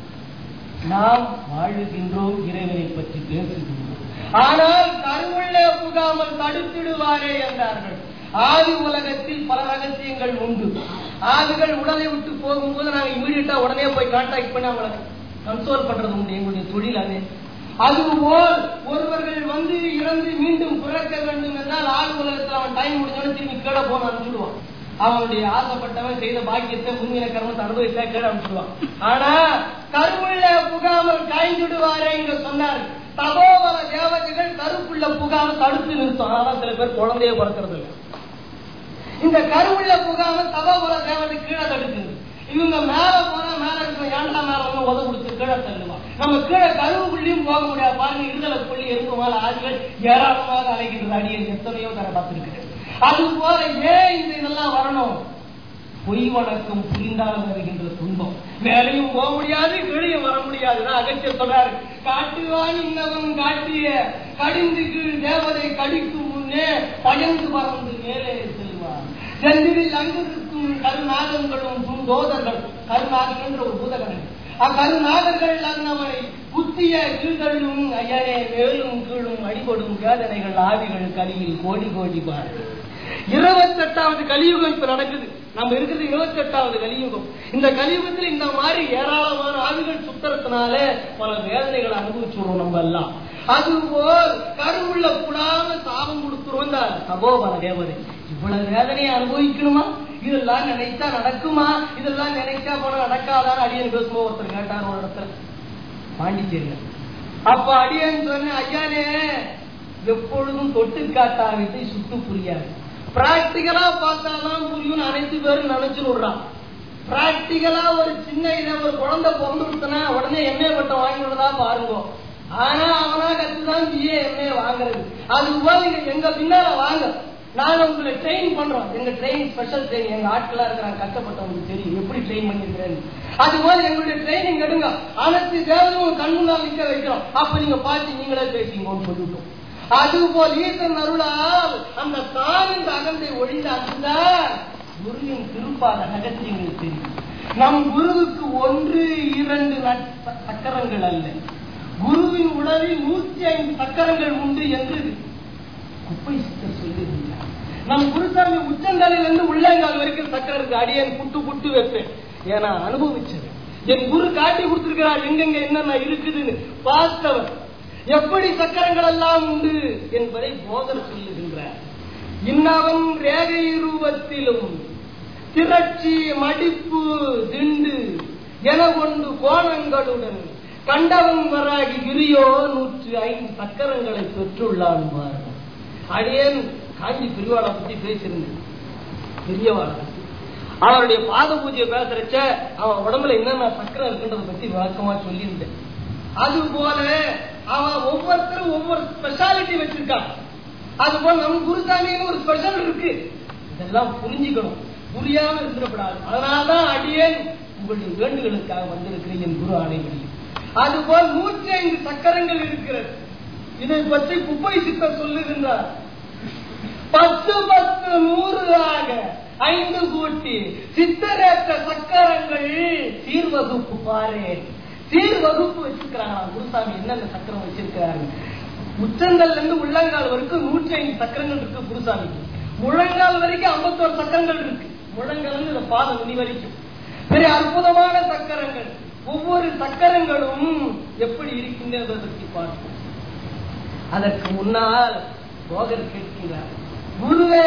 நாம் வாழுகின்றோம் இறைவனை பற்றி பேசுகின்றோம் ஆனால் கருவுள்ளே புகாமல் தடுத்திடுவாரே என்றார்கள் ஆதி உலகத்தில் பல ரகசியங்கள் உண்டு ஆவிகள் உடலை விட்டு போகும்போது நாங்க இமீடியட்டா உடனே போய் கான்டாக்ட் பண்ணி அவங்களை கன்சோல் பண்றது உண்டு எங்களுடைய தொழில் அது அதுபோல் ஒருவர்கள் வந்து இறந்து மீண்டும் பிறக்க வேண்டும் என்றால் ஆள் உலகத்தில் அவன் டைம் முடிஞ்சோட திரும்பி கீழே போன அனுப்பிச்சுடுவான் அவனுடைய ஆசைப்பட்டவன் செய்த பாக்கியத்தை முன்னின கர்மத்தை அனுபவிச்சா கீழே அனுப்பிச்சுடுவான் ஆனா கருவுள்ள புகாமல் காய்ந்துடுவாரே என்று சொன்னார் தபோவர தேவதைகள் கருப்புள்ள புகாம தடுத்து நிறுத்தும் அதான் சில பேர் குழந்தைய பிறக்கிறது இல்லை இந்த கருவுள்ள புகாம தபோவர தேவதை கீழே தடுக்குது இவங்க மேல போனா மேல இருக்கிற ஏண்டா மேல வந்து உத கொடுத்து கீழே தள்ளுவான் நம்ம கீழே கருவுக்குள்ளயும் போக முடியாது பாருங்க இருதலை புள்ளி எறும்பு மேல ஆதிகள் ஏராளமாக அலைகின்றது அடியில் எத்தனையோ தர பார்த்திருக்கிறேன் அது போல ஏன் இந்த இதெல்லாம் வரணும் பொய் வணக்கம் புரிந்தால் வருகின்ற துன்பம் மேலையும் போக முடியாது கீழையும் வர முடியாது அகற்ற சொல்றாரு காட்டுவான் இன்னவன் காட்டிய கடிந்து கீழ் தேவதை கடிக்கும் முன்னே பயந்து பறந்து மேலே செல்வார் செந்தில் அங்கிருக்கும் கருநாகங்களும் பூந்தோதர்கள் கருநாகன் என்ற ஒரு பூதகன் அக்கருநாகர்கள் அன்னவனை புத்திய கீழ்களும் ஐயனே மேலும் கீழும் அடிபடும் வேதனைகள் ஆவிகள் கலியில் கோடி கோடி பாரு இருபத்தி எட்டாவது கலியுகம் இப்ப நடக்குது நம்ம இருக்கிறது இருபத்தி எட்டாவது கலியுகம் இந்த கலியுகத்தில் இந்த மாதிரி ஏராளமான ஆவிகள் சுத்தறதுனால பல வேதனைகளை அனுபவிச்சுடுறோம் நம்ம எல்லாம் அதுபோல் கருவுள்ள கூடாம சாபம் கொடுத்துருவோம் இந்த சபோபர தேவதை இவ்வளவு வேதனையை அனுபவிக்கணுமா இதெல்லாம் நினைச்சா நடக்குமா இதெல்லாம் நினைச்சா போனா நடக்காதான்னு அடியன் பேசும்போது ஒருத்தர் கேட்டார் ஒரு இடத்துல பாண்டிச்சேரியில அப்ப அடியன் சொன்ன ஐயானே எப்பொழுதும் தொட்டு காட்டாவிட்டு சுட்டு புரியாது பிராக்டிகலா பார்த்தாதான் புரியும் அனைத்து பேரும் நினைச்சு விடுறான் பிராக்டிகலா ஒரு சின்ன இதை ஒரு குழந்தை பிறந்து கொடுத்தனா உடனே எம்ஏ பட்டம் வாங்கி விடுறதா பாருங்க ஆனா அவனா கத்துதான் பிஏ எம்ஏ வாங்குறது அது போல நீங்க எங்க பின்னால வாங்க நாங்க உங்களை ட்ரெயின் பண்றோம் எங்க ட்ரெயின் ஸ்பெஷல் ட்ரெயின் எங்க ஆட்களா இருக்கிறாங்க கஷ்டப்பட்டவங்களுக்கு தெரியும் எப்படி ட்ரெயின் பண்ணிருக்கிறேன்னு அது போல எங்களுடைய ட்ரைனிங் எடுங்க அனைத்து தேவதையும் கண் முன்னால் நிக்க வைக்கிறோம் அப்ப நீங்க பார்த்து நீங்களே பேசிங்கன்னு சொல்லிட்டோம் அது போல் ஈசன் அருளால் அந்த தானின் அகந்தை ஒழிந்த அந்த குருவின் திருப்பாத ரகசியங்கள் தெரியும் நம் குருவுக்கு ஒன்று இரண்டு நட்- சக்கரங்கள் அல்ல குருவின் உடலில் நூற்றி ஐந்து சக்கரங்கள் உண்டு என்று குப்பை சித்தர் சொல்லுகின்றார் நம் குருசாமி உச்சந்தலையிலிருந்து உள்ளங்கால் வரைக்கும் சக்கரம் இருக்கு அடியேன் புட்டு புட்டு வைப்பேன் ஏன்னா அனுபவிச்சது என் குரு காட்டி கொடுத்திருக்கிறார் எங்கெங்க என்னென்ன இருக்குதுன்னு பார்த்தவர் எப்படி சக்கரங்கள் எல்லாம் உண்டு என்பதை போதர் சொல்லுகின்றார் இன்னவன் ரேகை ரூபத்திலும் திரட்சி மடிப்பு திண்டு என கொண்டு கோணங்களுடன் கண்டவன் வராகி கிரியோ நூற்று ஐந்து சக்கரங்களை பெற்றுள்ளான் பாருங்கள். அடியேன் காஞ்சி பெரியவாளை பத்தி பேசியிருந்தேன் பெரியவாளை பத்தி. அவருடைய பாத பூஜையை பேசுறச்ச அவன் உடம்புல என்னென்ன சக்கரம் இருக்குன்றத பத்தி விளக்கமா சொல்லியிருந்தேன் அது போல அவன் ஒவ்வொருத்தரும் ஒவ்வொரு ஸ்பெஷாலிட்டி வச்சிருக்கான் அது போல நம்ம குருசாமின்னு ஒரு ஸ்பெஷல் இருக்கு இதெல்லாம் புரிஞ்சுக்கணும் புரியாம இருந்துடக்கூடாது அதனாலதான் அடியேன் உங்களுடைய வேண்டுகளுக்காக வந்திருக்கிறேன் என் குரு ஆணைகளில் அதுபோல் நூற்றி ஐந்து சக்கரங்கள் இருக்கிறது இதை பற்றி குப்பை சித்தர் சொல்லுகின்றார் பத்து பத்து நூறு ஆக ஐந்து கூட்டி சித்தரேற்ற சக்கரங்கள் சீர்வகுப்பு பாரு சீர்வகுப்பு வச்சிருக்கிறாங்க குருசாமி என்னென்ன சக்கரம் வச்சிருக்கிறாரு உச்சந்தல்ல இருந்து உள்ளங்கால் வரைக்கும் நூற்றி ஐந்து சக்கரங்கள் இருக்கு குருசாமிக்கு முழங்கால் வரைக்கும் ஐம்பத்தோரு சக்கரங்கள் இருக்கு முழங்கால் இருந்து இந்த பாதம் நுனி வரைக்கும் பெரிய அற்புதமான சக்கரங்கள் ஒவ்வொரு சக்கரங்களும் எப்படி இருக்கின்றதை பற்றி பார்ப்போம் அதற்கு முன்னால் போகர் கேட்கிறார் குருவே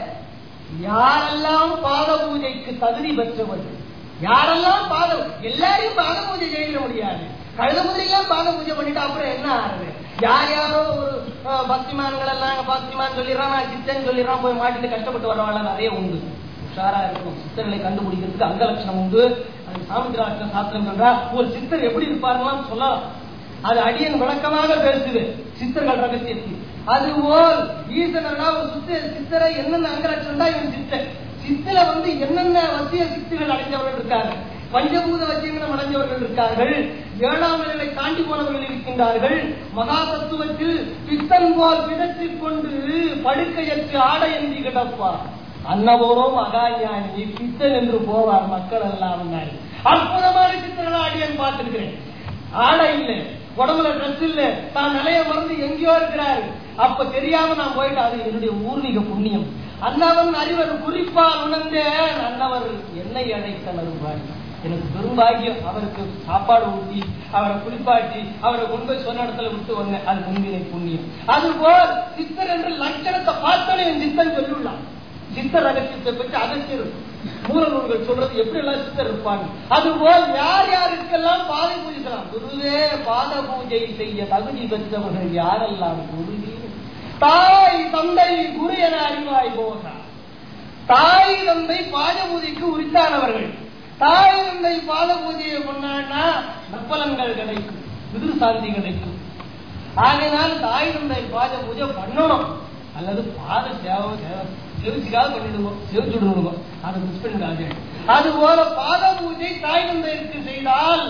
யாரெல்லாம் பாத பூஜைக்கு தகுதி பெற்றவர்கள் யாரெல்லாம் பாத எல்லாரையும் பாத பூஜை செய்ய முடியாது கழுத முதலையெல்லாம் பாத பூஜை பண்ணிட்டு அப்புறம் என்ன ஆகுது யார் யாரோ ஒரு அஹ், பக்திமான்கள் எல்லாம் பக்திமான் சொல்லிடுறான் நான் சித்தன் சொல்லிடுறான் போய் மாட்டிட்டு கஷ்டப்பட்டு வரவாள நிறைய உண்டு உஷாரா இருக்கணும் சித்தர்களை கண்டுபிடிக்கிறதுக்கு அங்க லட்சணம் உண்டு அது சாமுத்திராட்ச சாஸ்திரம் சொல்றா ஒரு சித்தர் எப்படி இருப்பாருன்னு சொல்லலாம் அது அடியன் விளக்கமாக பேசுது சித்தர்கள் ரகசியத்தில் அதுபோல் ஈசனர்னா ஒரு சுத்த சித்தரை என்னென்ன அங்கலட்சம் தான் இவன் சித்தர் சித்தில வந்து என்னென்ன வசிய சித்துகள் அடைஞ்சவர்கள் இருக்காங்க பஞ்சபூத வசியங்களும் அடைஞ்சவர்கள் இருக்கார்கள் ஏழாம் நிலை தாண்டி போனவர்கள் இருக்கின்றார்கள் மகா தத்துவத்தில் பித்தன் போல் பிதற்றிக் கொண்டு படுக்கையற்று ஆடையன்றி கிடப்பார் அன்னபோரும் அகாஞானி பித்தன் என்று போவார் மக்கள் எல்லாம் முன்னாடி அற்புதமான சித்திரங்களை அடியன் பார்த்திருக்கிறேன் ஆடை இல்ல உடம்புல ட்ரெஸ் இல்ல தான் நிலைய மறந்து எங்கேயோ இருக்கிறாரு அப்ப தெரியாம நான் போயிட்டு அது என்னுடைய ஊர்வீக புண்ணியம் அன்னவன் அறிவர் குறிப்பால் உணர்ந்தேன் அன்னவர் என்னை அழைத்தனர் பாரு எனக்கு பெரும்பாகியம் அவருக்கு சாப்பாடு ஊட்டி அவரை குளிப்பாட்டி அவரை கொண்டு போய் சொன்ன இடத்துல விட்டு வந்தேன் அது முன்வினை புண்ணியம் அதுபோல் சித்தர் என்று லட்சணத்தை பார்த்தோன்னே என் சித்தன் சொல்லியுள்ளான் சித்தர் ரகசியத்தை பற்றி அகத்தியர் மூல நூல்கள் சொல்றது எப்படி எல்லாம் சித்தர் இருப்பாங்க அதுபோல் யார் யாருக்கெல்லாம் பாதை பூஜிக்கலாம் குருவே பாத பூஜை செய்ய தகுதி பெற்றவர்கள் யாரெல்லாம் குருவே தாய் தந்தை குரு என அறிவாய் போகா தாய் தந்தை பாத பூஜைக்கு உரித்தானவர்கள் தாய் தந்தை பாத பூஜையை பண்ணான்னா நற்பலன்கள் கிடைக்கும் விதிர் சாந்தி கிடைக்கும் ஆகையினால் தாய் தந்தை பாத பூஜை பண்ணணும் அல்லது பாத சேவை செவிச்சுக்காக பண்ணிடுவோம் செவிச்சு விடுவோம் அதை மிஸ் பண்ணிடாது அது போல பாத பூஜை தாய் தந்தைக்கு செய்தால்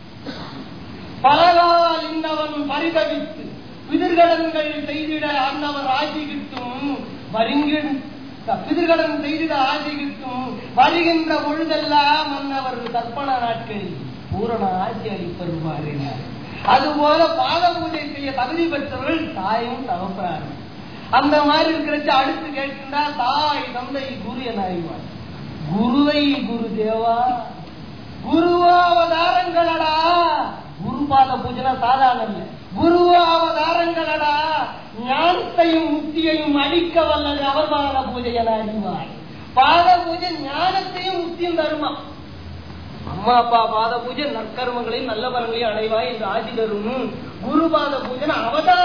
பலகால் இன்னவன் பரிதவித்து பிதிர்கடன்கள் செய்திட அன்னவர் ஆட்சி கிட்டும் வருங்கின் பிதிர்கடன் செய்திட ஆட்சி கிட்டும் வருகின்ற பொழுதெல்லாம் அன்னவர் தர்ப்பண நாட்களில் பூரண ஆட்சி அளிப்பருவார் அதுபோல பாத பூஜை செய்ய தகுதி பெற்றவர்கள் தாயும் தகப்பறார்கள் அந்த மாதிரி இருக்கிறச்சு அடுத்து கேட்கின்றா தாய் தந்தை குரு என அறிவார் குருவை குரு தேவா குருவாவதாரங்களடா குரு பாத பூஜனை சாதாரண இல்ல குருவாவதாரங்களடா ஞானத்தையும் முக்தியையும் அளிக்க வல்லது அவர் பாத பூஜை என அறிவார் பாத பூஜை ஞானத்தையும் முக்தியும் தருமா அம்மா அப்பா பாத பூஜை நற்கர்மங்களையும் நல்ல பலன்களையும் அடைவாய் என்று ஆசி தரும் குரு பாத பூஜனை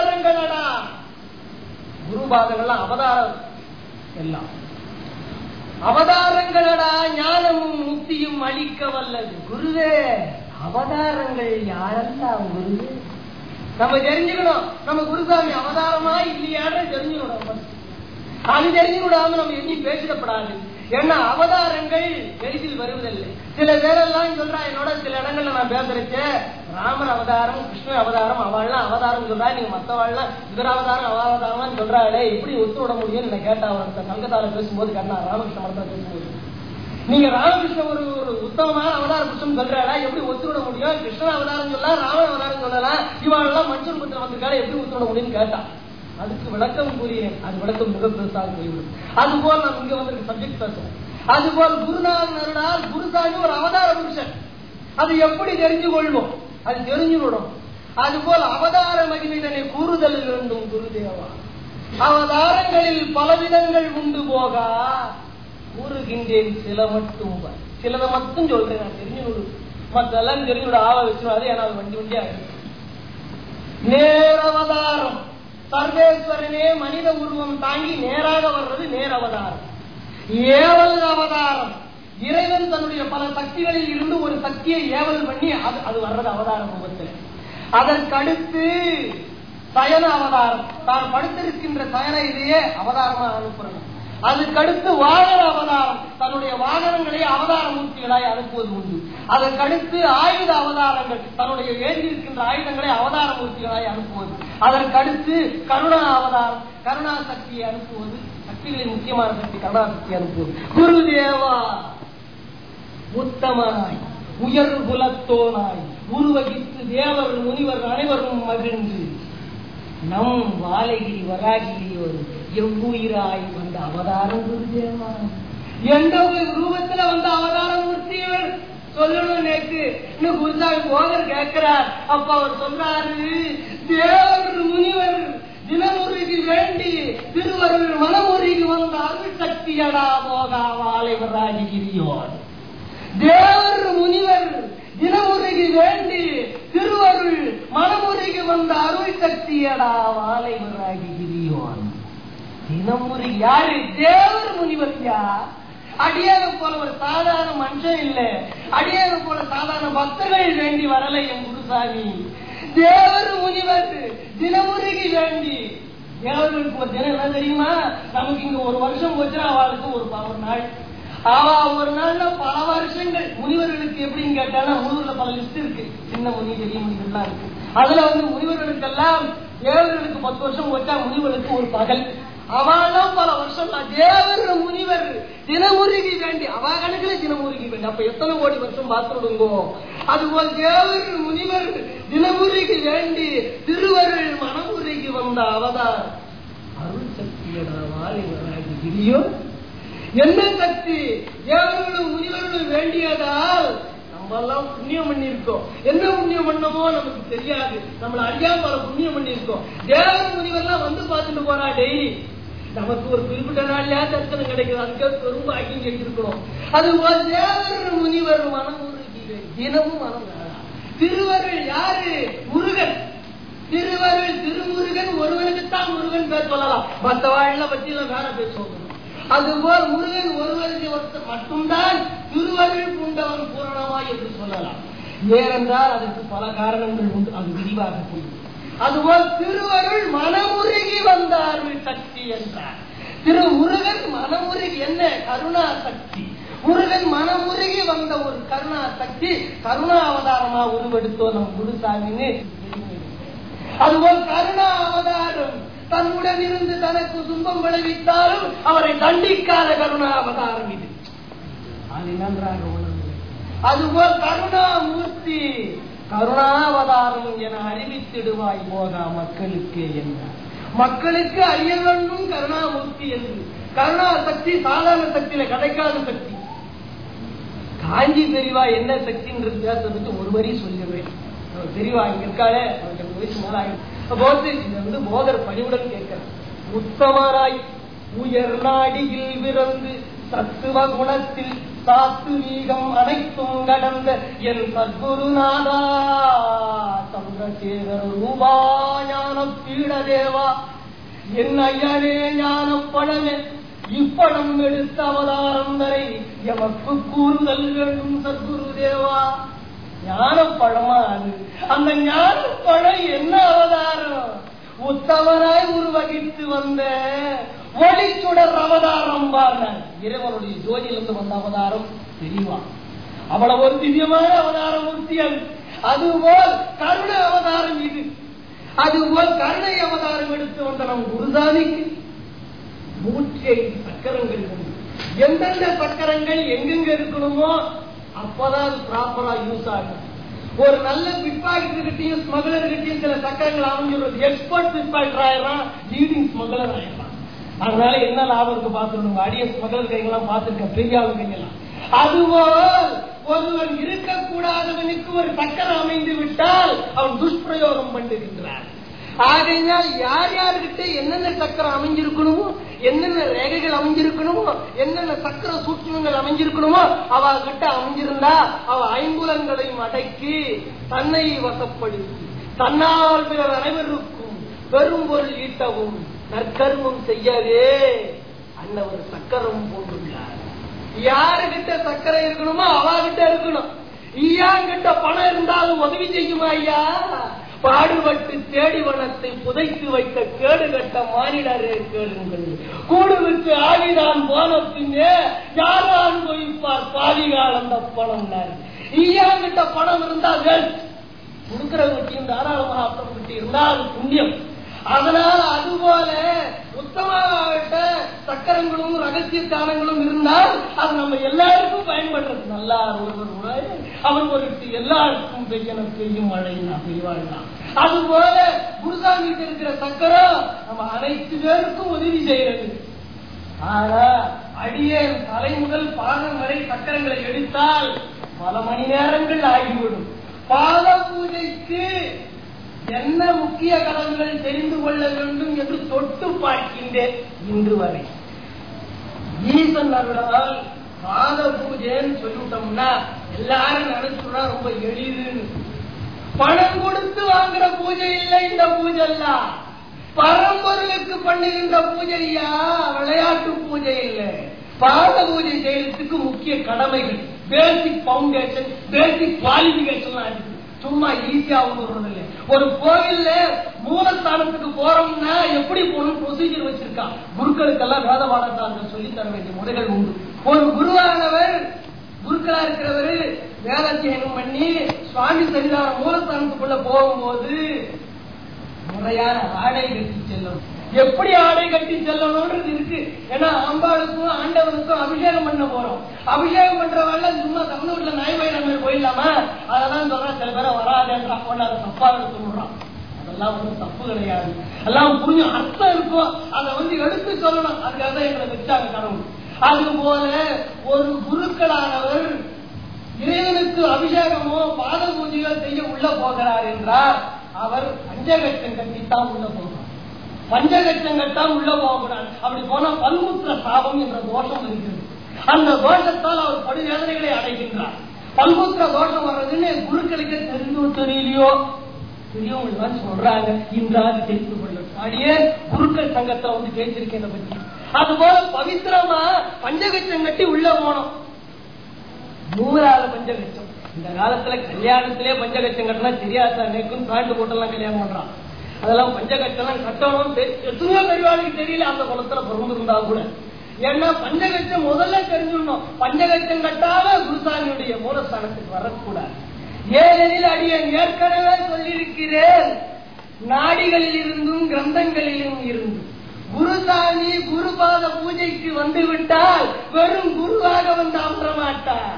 அவதாரங்களடா குரு பாதங்கள்லாம் அவதாரம் எல்லாம் அவதாரங்களடா ஞானமும் முக்தியும் அளிக்க வல்லது குருவே அவதாரங்கள் யாரெல்லாம் குருவே நம்ம தெரிஞ்சுக்கணும் நம்ம குருசாமி அவதாரமா இல்லையான்னு தெரிஞ்சுக்கணும் first. அது தெரிஞ்சு விடாம நம்ம எங்கேயும் பேசிடப்படாது ஏன்னா அவதாரங்கள் எளிதில் வருவதில்லை சில பேரெல்லாம் சொல்றா என்னோட சில இடங்கள்ல நான் பேசுறச்ச ராமர் அவதாரம் கிருஷ்ண அவதாரம் அவள்லாம் அவதாரம் சொல்றா நீங்க மத்தவாள்லாம் இவர் அவதாரம் அவ அவதாரம் சொல்றாளே எப்படி ஒத்து விட முடியும்னு நான் கேட்டா அவர்கிட்ட கல்கத்தால பேசும்போது கேட்டா ராமகிருஷ்ண மரத்தில் பேசும்போது நீங்க ராமகிருஷ்ண ஒரு ஒரு உத்தமமான அவதார புருஷன் சொல்றாடா எப்படி ஒத்து விட முடியும் கிருஷ்ண அவதாரம் சொல்லலாம் ராமன் அவதாரம் சொல்லலாம் இவாளெல்லாம் மனுஷன் பத்திரம் வந்திருக்காரு எப்படி ஒத்து விட முடியும்னு கேட்டா அதுக்கு விளக்கம் கூறினேன் அது விளக்கம் மிக பெருசாக போய்விடும் அதுபோல் நான் இங்க வந்திருக்க சப்ஜெக்ட் பேசுறேன் அதுபோல் குருநாதன் அருளால் குருசாமி ஒரு அவதார புருஷன் அது எப்படி தெரிஞ்சு கொள்வோம் அது தெரிஞ்சுவிடும் அதுபோல் அவதார மகிமைதனை கூறுதல் வேண்டும் குருதேவா அவதாரங்களில் பலவிதங்கள் உண்டு போகா கூறுகின்றேன் சில மட்டும் வா. சிலதை மட்டும் சொல்றேன் நான் தெரிஞ்சு மத்தெல்லாம் தெரிஞ்சு ஆவ வச்சு அது ஏன்னா அது வண்டி வண்டியா இருக்கு நேரவதாரம் சர்வேஸ்வரனே மனித உருவம் தாங்கி நேராக வர்றது நேரவதாரம் ஏவல் அவதாரம் இறைவன் தன்னுடைய பல சக்திகளில் இருந்து ஒரு சக்தியை ஏவல் பண்ணி அது அது வர்றது அவதார ரூபத்தில் அதற்கடுத்து சயன அவதாரம் தான் படுத்திருக்கின்ற சயன இதையே அவதாரமா அனுப்புறது அதுக்கடுத்து வாகன அவதாரம் தன்னுடைய வாகனங்களை அவதார மூர்த்திகளாய் அனுப்புவது உண்டு அதற்கடுத்து ஆயுத அவதாரங்கள் தன்னுடைய ஏந்திருக்கின்ற ஆயுதங்களை அவதார மூர்த்திகளாய் அனுப்புவது அதற்கடுத்து கருணா அவதாரம் கருணா சக்தியை அனுப்புவது சக்திகளின் முக்கியமான சக்தி கருணா சக்தி அனுப்புவது குருதேவா உத்தமனாய் உயர் குலத்தோனாய் உருவகித்து தேவர் முனிவர் அனைவரும் மகிழ்ந்து நம் வாலகிரி வராகிரியோடு எவ்வுயிராய் வந்த அவதாரம் குருதேவா எந்த ஒரு ரூபத்துல வந்த அவதார மூர்த்திகள் சொல்லணும் நேக்கு இன்னும் குருசாமி போகர் கேட்கிறார் அப்ப அவர் சொல்றாரு தேவர் முனிவர் தினமுறைக்கு வேண்டி திருவருள் மனமுறைக்கு வந்த அருள் சக்தியடா போகா வாலை வராகிரியோர் தேவர் முனிவர் தினமுறைக்கு வேண்டி திருவருள் மனமுறைக்கு வந்த அருள் சக்தியடா வாலை வராகிரியோன் தினமுறை யாரு தேவர் முனிவர் யார் அடியாக போல ஒரு சாதாரண மனுஷன் இல்ல அடியாக போல சாதாரண பக்தர்கள் வேண்டி வரல என் குருசாமி தேவர் முனிவர் தினமுறைக்கு வேண்டி தேவர்களுக்கு ஒரு தினம் என்ன தெரியுமா நமக்கு இங்க ஒரு வருஷம் போச்சுன்னா அவளுக்கு ஒரு ப- ஒரு நாள் அவ ஒரு நாள்ல பல வருஷங்கள் முனிவர்களுக்கு எப்படின்னு கேட்டானா முனிவர்ல பல லிஸ்ட் இருக்கு சின்ன முனி பெரிய முனிவர்லாம் இருக்கு அதுல வந்து முனிவர்களுக்கெல்லாம் தேவர்களுக்கு பத்து வருஷம் போச்சா முனிவர்களுக்கு ஒரு பகல் அவெல்லாம் பல வருஷம் தான் தேவர் முனிவர் தினமுருகி வேண்டி அவ கணக்குல தினமுருகி வேண்டி அப்ப எத்தனை கோடி வருஷம் பார்த்துடுங்கோ அதுபோல் தேவர் முனிவர் தினமுருகி வேண்டி திருவருள் மனமுருகி வந்த அவதார் அருள் சக்தியடா வாலிபராகி கிரியோ என்ன சக்தி தேவர்களும் முனிவர்களும் வேண்டியதால் நம்ம எல்லாம் புண்ணியம் பண்ணியிருக்கோம் என்ன புண்ணியம் பண்ணமோ நமக்கு தெரியாது நம்மள அறியாம பல புண்ணியம் பண்ணியிருக்கோம் தேவர் முனிவர்லாம் வந்து பார்த்துட்டு போறா டெய்லி நமக்கு ஒரு குறிப்பிட்ட நாள்லயா தரிசனம் கிடைக்குது அதுக்கு பெரும் பாக்கியம் செஞ்சிருக்கணும் அதுபோல் தேவர் முனிவர் மனம் உருகி தினமும் மனம் வேறா. திருவருள் யாரு முருகன் திருவருள் திருமுருகன் ஒருவனுக்குத்தான் முருகன் பேர் சொல்லலாம் மற்ற வாழ்ல பத்தி எல்லாம் வேற பேசுவோம் அதுபோல் முருகன் ஒருவருக்கு ஒருத்தர் மட்டும்தான் திருவருள் பூண்டவன் பூரணமா என்று சொல்லலாம் ஏனென்றால் அதற்கு பல காரணங்கள் உண்டு அது விரிவாக புரியும் அதுபோல் திருவருள் மனமுருகி வந்த அருள் சக்தி என்றார் திரு முருகன் மனமுருகி என்ன கருணா சக்தி முருகன் மனமுருகி வந்த ஒரு கருணா சக்தி கருணா அவதாரமா உருவெடுத்தோ நம் குருசாமின்னு அதுபோல் கருணா அவதாரம் தன்னுடன் இருந்து தனக்கு துன்பம் விளைவித்தாலும் அவரை தண்டிக்காத கருணா அவதாரம் இது அது நன்றாக உணர்ந்தது அதுபோல் கருணாமூர்த்தி கருணாவதாரம் என அறிவித்திடுவாய் போகா மக்களுக்கு என்றார் மக்களுக்கு அறிய வேண்டும் கருணாமூர்த்தி என்று கருணா சக்தி சாதாரண சக்தியில கிடைக்காத சக்தி காஞ்சி பெரியவா என்ன சக்தின்றது பேசுறதுக்கு ஒரு வரி சொல்லிடுவேன் அவர் பெரியவா இங்க இருக்காளே அவருக்கு ஐம்பது வயசு மேல ஆயிடுச்சு போது இது வந்து போதர் பணிவுடன் கேட்கிறேன் உத்தமராய் உயர் நாடியில் பிறந்து சத்துவ குணத்தில் சாத்துவீகம் அனைத்தும் கடந்த என் சத்குருநாதா சந்திரசேகர ரூபா ஞான பீடதேவா என் ஐயனே ஞான பழமே இப்படம் எடுத்த அவதாரம் வரை எமக்கு கூறுதல் வேண்டும் சத்குரு தேவா ஞானப்பழமா அது அந்த ஞானப்பழம் என்ன அவதாரம் உத்தமராய் உருவகித்து வந்த ஒளிச்சுடர் அவதாரம் பாருங்கள் இறைவனுடைய ஜோதியிலிருந்து வந்த அவதாரம் தெரியுமா அவ்வளவு ஒரு திவ்யமான அவதாரம் மூர்த்தி அது அதுபோல் கருண அவதாரம் இது அதுபோல் கருணை அவதாரம் எடுத்து வந்த நம் குருதானிக்கு நூற்றி ஐந்து சக்கரங்கள் உண்டு எந்தெந்த சக்கரங்கள் எங்கெங்க இருக்கணுமோ அப்பதான் அது ப்ராப்பரா யூஸ் ஆகும் ஒரு நல்ல பிட்பாக்கெட்கிட்டையும் ஸ்மக்லர்கிட்டையும் சில சக்கரங்கள் அமைஞ்சிடும் எக்ஸ்பர்ட் பிட்பாக்கெட் ஆயிரம் லீடிங் ஸ்மக்லர் ஆயிரம் அதனால என்ன லாபம் இருக்கு பாத்துருங்க அடிய ஸ்மக்லர் கைகள்லாம் பார்த்திருக்க பெரிய ஆளு கைகள்லாம் அதுபோல் ஒருவன் இருக்கக்கூடாதவனுக்கு ஒரு சக்கரம் அமைந்து விட்டால் அவன் துஷ்பிரயோகம் பண்ணுகின்றான் ஆகையினால் யார் யாருக்கிட்ட என்னென்ன சக்கரம் அமைஞ்சிருக்கணுமோ என்னென்ன ரேகைகள் அமைஞ்சிருக்கணுமோ என்னென்ன சக்கர சூட்சங்கள் அமைஞ்சிருக்கணுமோ அவ கிட்ட அமைஞ்சிருந்தா அவ ஐம்புலங்களையும் அடக்கி தன்னை வசப்படுத்தி தன்னால் பிறர் அனைவருக்கும் பெரும் பொருள் ஈட்டவும் நற்கர்மம் செய்யவே அன்னவர் சக்கரம் போட்டுள்ளார் யாருகிட்ட சக்கரை இருக்கணுமோ அவகிட்ட இருக்கணும் ஈயாங்கிட்ட பணம் இருந்தாலும் உதவி செய்யுமா ஐயா பாடுபட்டு தேடி வனத்தை புதைத்து வைத்த கேடு கட்ட மானிடரே கேளுங்கள் கூடு விட்டு ஆவிதான் போன பின்னே யாரான் போய்ப்பார் பாதிகால் அந்த பணம் ஈயாங்கிட்ட பணம் இருந்தா வேஸ்ட் கொடுக்கிறவங்கிட்டையும் தாராளமாக கிட்ட இருந்தா அது புண்ணியம் அதனால அதுபோல உத்தமாவிட்ட சக்கரங்களும் ரகசிய தானங்களும் இருந்தால் அது நம்ம எல்லாருக்கும் பயன்படுறது நல்லா ஒருவர் உணாய், அவன் ஒரு எல்லாருக்கும் பெய்யன பெய்யும் மழை நான் பெய்வாழ்தான் அதுபோல குருசாமி இருக்கிற சக்கரம் நம்ம அனைத்து பேருக்கும் உதவி செய்யறது ஆனா அடியேன் தலை முதல் பாதம் வரை சக்கரங்களை எடுத்தால் பல மணி நேரங்கள் ஆகிவிடும் பாத பூஜைக்கு என்ன முக்கிய கடன்கள் தெரிந்து கொள்ள வேண்டும் என்று தொட்டு பார்க்கின்றேன் இன்று வரை ஈசன் அருளால் பாத பூஜைன்னு சொல்லிவிட்டோம்னா எல்லாரும் நினைச்சுனா ரொம்ப எளிதுன்னு பணம் கொடுத்து வாங்குற பூஜை இல்லை இந்த பூஜை எல்லாம் பரம்பொருளுக்கு பண்ணுகின்ற பூஜையா விளையாட்டு பூஜை இல்லை பாத பூஜை செய்யறதுக்கு முக்கிய கடமைகள் பேசிக் பவுண்டேஷன் பேசிக் குவாலிபிகேஷன் இருக்கு சும்மா ஈஸியா ஒண்ணு இல்லை ஒரு கோவில்ல மூலஸ்தானத்துக்கு போறோம்னா எப்படி போகணும் ப்ரொசீஜர் வச்சிருக்கா குருக்களுக்கெல்லாம் வேத பாடத்தார்கள் சொல்லி தர வேண்டிய முறைகள் உண்டு ஒரு குருவானவர் குருக்களா இருக்கிறவரு வேதாத்தியனம் பண்ணி சுவாமி சன்னிதானம் மூலஸ்தானத்துக்குள்ள போகும்போது முறையான ஆடை கட்டி செல்லும் எப்படி ஆடை கட்டி செல்லணும்ன்றது இருக்கு ஏன்னா அம்பாளுக்கும் ஆண்டவனுக்கும் அபிஷேகம் பண்ண போறோம் அபிஷேகம் பண்றவங்க சும்மா தமிழ்நாட்டுல நாய்வாயின மாதிரி போயிடலாமா அதெல்லாம் சொல்றேன் சில பேரை வராதேன்றா கொண்டு அதை தப்பா சொல்றான் அதெல்லாம் வந்து தப்பு கிடையாது எல்லாம் புரிஞ்சு அர்த்தம் இருக்கும் அதை வந்து எடுத்து சொல்லணும் அதுக்காக தான் எங்களை வச்சாங்க கடவுள் அது போல ஒரு குருக்களானவர் இறைவனுக்கு அபிஷேகமோ பாத பூஜையோ செய்ய உள்ள போகிறார் என்றால் அவர் பஞ்சகட்சம் கட்டித்தான் உள்ள போகிறார் பஞ்சகட்சம் கட்டால் உள்ள போகக்கூடாது அப்படி போனா பல்முத்திர சாபம் என்ற தோஷம் இருக்கிறது அந்த தோஷத்தால் அவர் படு வேதனைகளை அடைகின்றார் பல்முத்திர தோஷம் வர்றதுன்னு குருக்களுக்கு தெரிஞ்சோ தெரியலையோ பெரியவங்க சொல்றாங்க இன்றாது தெரிந்து கொள்ளும் அப்படியே குருக்கள் சங்கத்துல வந்து பேசியிருக்கேன் இதை பத்தி அது போல பவித்திரமா பஞ்சகட்சம் கட்டி உள்ள போனோம் நூறாவது பஞ்சகட்சம் இந்த காலத்துல கல்யாணத்திலே பஞ்சகட்சம் கட்டினா தெரியாத நேக்கும் பேண்ட் போட்டெல்லாம் கல்யாணம் பண்றான் அதெல்லாம் பஞ்சகட்சம் கட்டணும் தெ- எத்தனையோ பெரியவாளுக்கு தெரியல அந்த குளத்துல பிறந்திருந்தா கூட ஏன்னா பஞ்சகட்சம் முதல்ல தெரிஞ்சிடணும் பஞ்சகட்சம் கட்டாம குருசாமியுடைய மூலஸ்தானத்துக்கு வரக்கூடாது ஏனெனில் அடியன் ஏற்கனவே சொல்லியிருக்கிறேன் நாடிகளில் இருந்தும் கிரந்தங்களிலும் இருந்தும் குருசாமி குருபாத பூஜைக்கு வந்து விட்டால் வெறும் குருவாக வந்து அமர மாட்டார்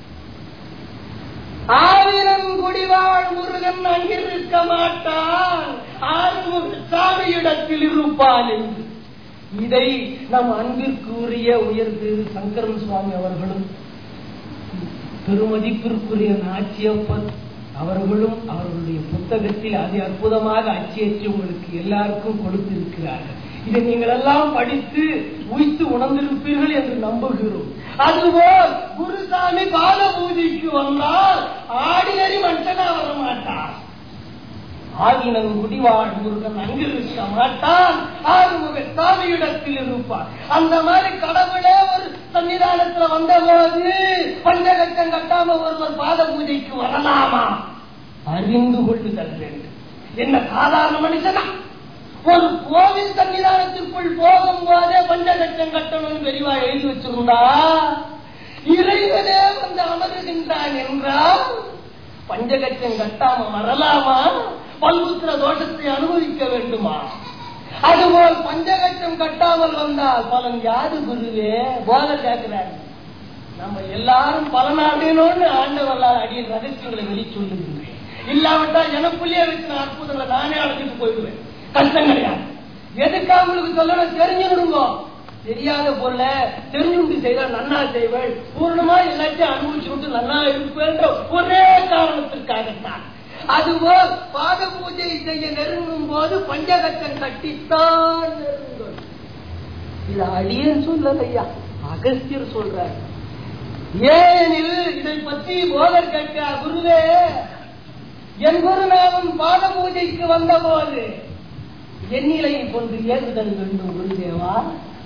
ஆவினம் குடிவாழ் முருகன் அங்கிருக்க மாட்டான் ஆறுமுக சாமியிடத்தில் இருப்பான் என்று இதை நம் அன்பிற்கு உரிய உயர் திரு சங்கரன் சுவாமி அவர்களும் பெருமதிப்பிற்குரிய நாச்சியப்பன் அவர்களும் அவர்களுடைய புத்தகத்தில் அதி அற்புதமாக அச்சியற்றி உங்களுக்கு எல்லாருக்கும் கொடுத்திருக்கிறார்கள் இதை நீங்கள் எல்லாம் படித்து உய்த்து உணர்ந்திருப்பீர்கள் என்று நம்புகிறோம் அதுபோல் குருசாமி பால பூஜைக்கு வந்தால் ஆடினரி மனுஷனா வர மாட்டார் ஆகினன் முடிவாழ் முருகன் அங்கு இருக்க மாட்டான் ஆறுமுக சாமியிடத்தில் இருப்பார் அந்த மாதிரி கடவுளே ஒரு சன்னிதானத்துல வந்தபோது பஞ்சகட்டம் கட்டாம ஒருவர் பாத பூஜைக்கு வரலாமா அறிந்து கொள்ளுதல் வேண்டும் என்ன சாதாரண மனுஷனா ஒரு கோவில் சன்னிதானத்திற்குள் போகும் போதே பஞ்சகட்டம் கட்டணும்னு பெரியவா எழுதி வச்சிருந்தா இறைவனே வந்து அமருகின்றான் என்றால் பஞ்சகட்டம் கட்டாம வரலாமா பல்புத்திர தோஷத்தை அனுபவிக்க வேண்டுமா அதுபோல் பஞ்சகட்டம் கட்டாமல் வந்தால் பலன் யாது குருவே போல கேட்கிறார் நம்ம எல்லாரும் பலனாகணும்னு ஆண்டவர்களால் அடியின் ரகசியங்களை வெளி சொல்லுகின்றேன் இல்லாவிட்டால் எனக்குள்ளேயே வச்சு நான் அற்புதங்களை நானே அழைச்சிட்டு போயிடுவேன் கஷ்டம் கிடையாது எதுக்கு அவங்களுக்கு சொல்லணும் தெரிஞ்சுடுங்க தெரியாத பொருளை தெரிஞ்சுண்டு செய்தால் நன்னா செய்வேன் பூர்ணமா எல்லாத்தையும் அனுபவிச்சுட்டு நன்னா இருப்பேன் ஒரே காரணத்திற்காகத்தான் அதுபோல் பாத பூஜை செய்ய நெருங்கும் போது பஞ்சகட்டம் கட்டித்தான் நெருங்கும் இது அடியன் சொல்லலையா அகஸ்தியர் சொல்றார் ஏனில் இதை பற்றி போதர் கேட்க குருவே என் குருநாதன் பாத பூஜைக்கு வந்தபோது எண்ணிலையை கொண்டு ஏறுதல் வேண்டும் குருதேவா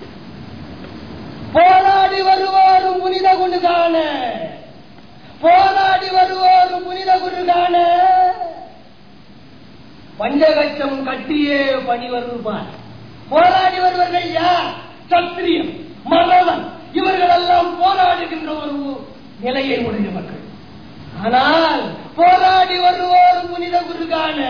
போராடி வருவோரும் புனித குரு காண போராடி வருவோரும் புனித குரு காண பஞ்சகட்சம் கட்டியே பணி வருவார் போராடி வருவர்கள் யார் சத்திரியம் மரணம் இவர்கள் எல்லாம் போராடுகின்ற ஒரு நிலையை உடையவர்கள் ஆனால் போராடி வருவோர் புனித குரு காண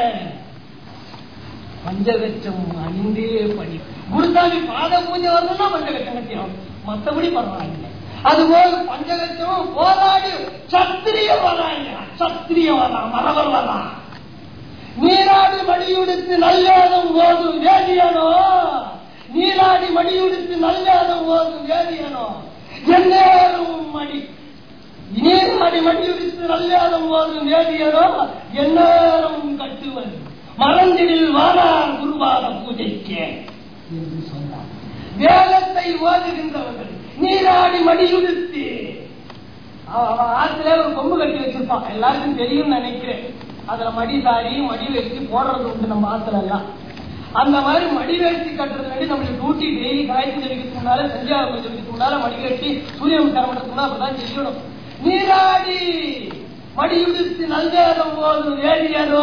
பஞ்சகட்சம் அணிந்தே பணி குருசாமி பாத பூஜை வரணும்னா பஞ்சகட்சம் கட்டியும் மற்றபடி பரவாயில்லை அதுபோல் பஞ்சகட்சம் போராடி சத்திரிய வராங்க சத்திரிய வரலாம் மரவர் வரலாம் நீராடி மடியுடுத்து நல்லேதம் ஓதும் வேதியனோ நீராடி மடியுடுத்து நல்லேதம் ஓதும் வேதியனோ எந்நேரம் மடி நீராடி மடியுடுத்து நல்லேதம் ஓதும் வேதியனோ எந்நேரம் கட்டுவது மறந்திடில் வாரார் குருவாத பூஜைக்கே என்று சொன்னார் வேதத்தை ஓதுகின்றவர்கள் நீராடி மடியுடுத்து அவன் ஆத்துல ஒரு கொம்பு கட்டி வச்சிருப்பான் எல்லாருக்கும் தெரியும் நினைக்கிறேன் அதுல மடி சாரி மடி வேஷ்டி போடுறது உண்டு நம்ம ஆத்துல எல்லாம் அந்த மாதிரி மடி வேஷ்டி கட்டுறது வேண்டி நம்மளுக்கு டூட்டி டெய்லி காய்ச்சி ஜெபிக்கிறதுக்கு முன்னால சஞ்சாரம் ஜெபிக்கிறதுக்கு முன்னால மடி வேஷ்டி சூரிய நமஸ்காரம் பண்றதுக்கு அப்படிதான் செய்யணும் நீராடி மடியுடுத்து நல்வேதம் போதும் வேடியதோ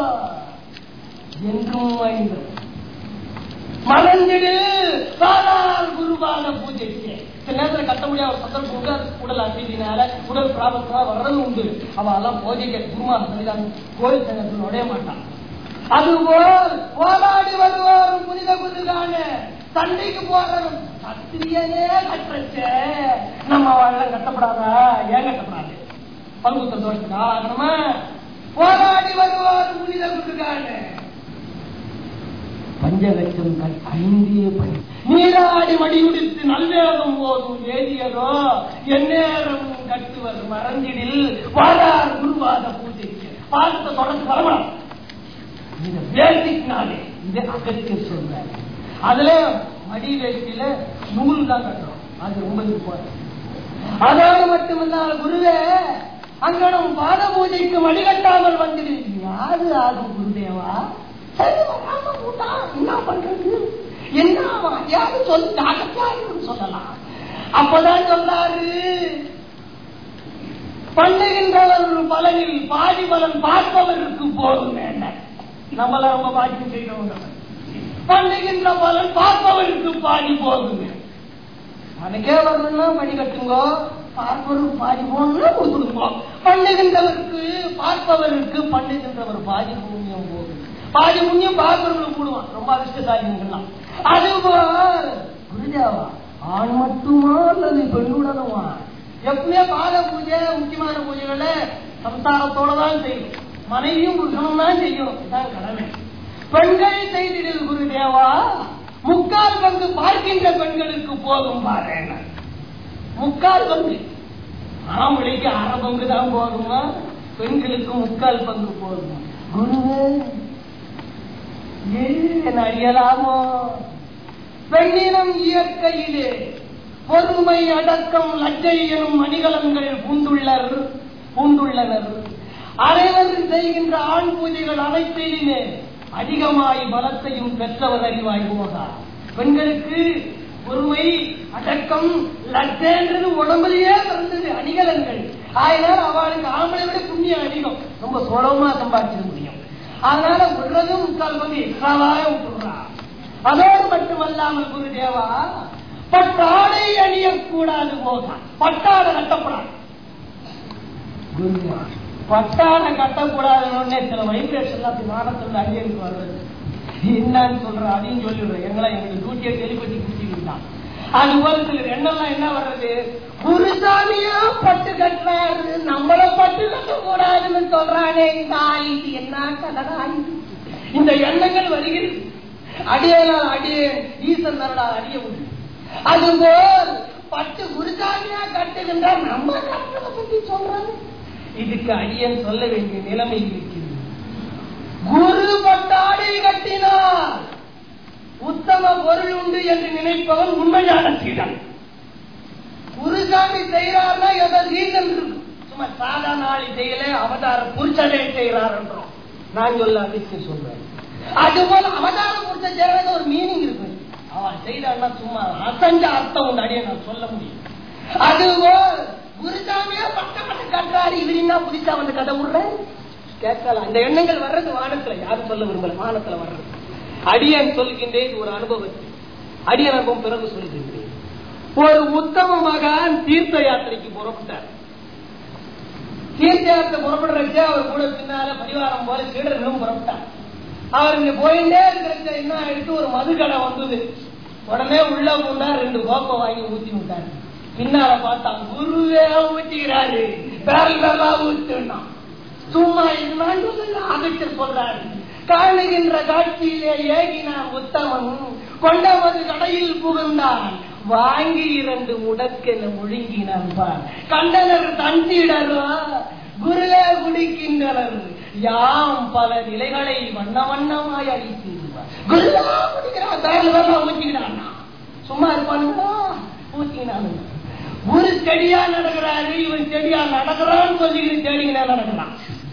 என்றும் வாய்ந்தது மறந்திடு சாதாரண குருபான பூஜைக்கு சில நேரத்தில் கட்ட முடியாத ஒரு சந்தர்ப்பம் உண்டு அது உடல் அசதினால உடல் பிராபத்தா வர்றது உண்டு அவ எல்லாம் பூஜைக்கு குருமான சன்னிதானம் கோயில் சங்கத்தில் நுழைய மாட்டான் அதுபோல் போராடி வருவோர் புனித குருகான சண்டைக்கு போறதும் சத்திரியனே கட்டுறச்ச நம்ம அவெல்லாம் கட்டப்படாதா ஏன் கட்டப்படாது பங்குத்த தோஷத்துக்கு ஆளாகணுமா போராடி வருவோர் புனித குருகான பஞ்சலட்சம் கல் ஐந்தே பணி நீராடி மடியுடித்து நல்வேதம் போதும் வேதியதோ எந்நேரம் கட்டுவர் மறந்திடில் வாரார் குருவாத பூஜைக்கு பார்த்த தொடர்ந்து வரலாம் இந்த பேசிக் நாளே இந்த அகத்திய சொல்றாரு அதுல மடி வேஷ்டியில நூல் தான் கட்டுறோம் அது ரொம்ப போறது அதோடு மட்டுமல்லாத குருவே அங்கனம் பாத பூஜைக்கு மடி கட்டாமல் வந்துடு யாரு ஆகும் குருதேவா சரி வராம போட்டா என்ன பண்றது என்ன யாரு சொல்லு அகத்தியாரு சொல்லலாம் அப்பதான் சொன்னாரு பண்ணுகின்றவர் பலனில் பாதி பலன் பார்ப்பவருக்கு போதும் என்ன நம்மள ரொம்ப பாக்கியம் செய்யறவங்க பண்ணுகின்ற பலன் பார்ப்பவருக்கு பாதி போதுங்க அதுக்கே வரணும்னா மணி கட்டுங்கோ பார்ப்பவருக்கு பாதி போகணும்னா கொடுத்துடுங்கோ பண்ணுகின்றவருக்கு பார்ப்பவருக்கு பண்ணுகின்றவர் பாதி புண்ணியம் போகும் பாதி புண்ணியம் பார்ப்பவர்களுக்கு போடுவான் ரொம்ப அதிர்ஷ்டசாலிங்கெல்லாம் அதுபோல் குருதேவா ஆண் மட்டுமா அல்லது பெண்ணுடனுமா எப்பவுமே பாத பூஜை முக்கியமான பூஜைகளை சம்சாரத்தோட தான் செய்யும் மனைவியும் புருஷனும் தான் செய்யும் இதுதான் கடமை பெண்கள் செய்திடில் குருதேவா முக்கால் பங்கு பார்க்கின்ற பெண்களுக்கு போதும் பாரு முக்கால் பங்கு ஆம்பளைக்கு அரை பங்கு தான் போதுமா பெண்களுக்கு முக்கால் பங்கு போதுமா குருவே ஏன் அறியலாமோ பெண்ணினம் இயற்கையிலே பொறுமை அடக்கம் லஜ்ஜை எனும் மணிகலன்கள் பூந்துள்ளர் பூந்துள்ளனர் அனைவரும் செய்கின்ற ஆண் பூஜைகள் அனைத்திலுமே அதிகமாய் பலத்தையும் பெற்றவர் அறிவாய் போகா பெண்களுக்கு பொறுமை அடக்கம் லட்டேன்றது உடம்புலயே பிறந்தது அணிகலன்கள் அதனால அவளுக்கு ஆம்பளை விட புண்ணியம் அதிகம் ரொம்ப சுலபமா சம்பாதிச்சிட முடியும் அதனால உள்ளதும் முக்கால் பங்கு எக்ஸ்ட்ராவாக விட்டுறா அதோடு மட்டுமல்லாமல் குருதேவா பட்டாடை அணியக்கூடாது போக பட்டாடை கட்டக்கூடாது குருதேவா பட்டாடை கட்டக்கூடாதுன்னு சில வைப்ரேஷன் அப்படி வானத்துல அடியனுக்கு வர்றது என்னன்னு சொல்ற அதையும் சொல்லிடுறேன் எங்களை எங்களுக்கு டியூட்டியை டெலிபதி குடிச்சுக்கிட்டான் அது போல சில எண்ணெல்லாம் என்ன வர்றது குருசாமியா பட்டு கட்டுறாரு நம்மள பட்டு கட்ட கூடாதுன்னு சொல்றானே இந்த ஆயுது என்ன கலரா இந்த எண்ணங்கள் வருகிறது அடியனால் அடிய ஈசன் தரடால் அடிய முடியும் அதுபோல் பட்டு குருசாமியா கட்டுகின்ற நம்ம கட்டுறதை பத்தி சொல்றாங்க இதுக்கு அடியன் சொல்ல வேண்டிய நிலைமை இருக்கிறது குரு பட்டாடை கட்டினார் உத்தம பொருள் உண்டு என்று நினைப்பவன் உண்மையான சீடன் குருசாமி செய்யறாருன்னா ஏதோ ரீசன் இருக்கு சும்மா சாதாரண ஆளி செய்யல அவதார புருஷனே செய்யறார் என்றோம் நான் சொல்ல அதுக்கு சொல்றேன் அதுபோல அவதார புருஷன் செய்யறது ஒரு மீனிங் இருக்கு அவன் செய்தான்னா சும்மா அசஞ்ச அர்த்தம் உண்டு அடியே நான் சொல்ல முடியும் அதுபோல் குருசாமியா பட்ட பட்ட கட்டுறாரு இவர் என்ன புதுசா வந்து கதை விடுறேன் கேட்கலாம் அந்த எண்ணங்கள் வர்றது வானத்துல யாரும் சொல்ல விரும்பல வானத்துல வர்றது அடியன் சொல்கின்றேன் இது ஒரு அனுபவத்தை அடியன் அனுபவம் பிறகு சொல்கின்றேன் ஒரு உத்தம மகான் தீர்த்த யாத்திரைக்கு புறப்பட்டார் தீர்த்த யாத்திரை புறப்படுறச்சே அவர் கூட பின்னால பரிவாரம் போல சீடர்களும் புறப்பட்டார் அவர் இங்க போயிட்டே இருக்கிறச்ச என்ன ஆயிடுச்சு ஒரு மதுக்கடை வந்தது உடனே உள்ள போனா ரெண்டு கோப்பை வாங்கி ஊத்தி விட்டாரு பின்னால பார்த்தா குருவே ஊத்திக்கிறாரு பேரல் பேரலா ஊத்துனா சும்மா இருந்தான் அகற்றர் சொல்றாரு காணுகின்ற காட்சியிலே ஏகினான் உத்தமன் கொண்டவது கடையில் புகுந்தான் வாங்கி இரண்டு முடக்கென முழுங்கினான் பார் கண்டனர் தந்திடரோ குருவே குடிக்கின்றனர் யாம் பல நிலைகளை வண்ண வண்ணமாய் அளித்திருவார் குருவா குடிக்கிறான் பேரல் பேரலா ஊத்திக்கிறான் சும்மா இருப்பானுங்களா ஊத்தினானுங்க ஒரு செடியா நடக்கிறாரு இவன் செடியா நடக்கிறான்னு சொல்லிக்கிட்டு செடிங்களா நடக்கிறான்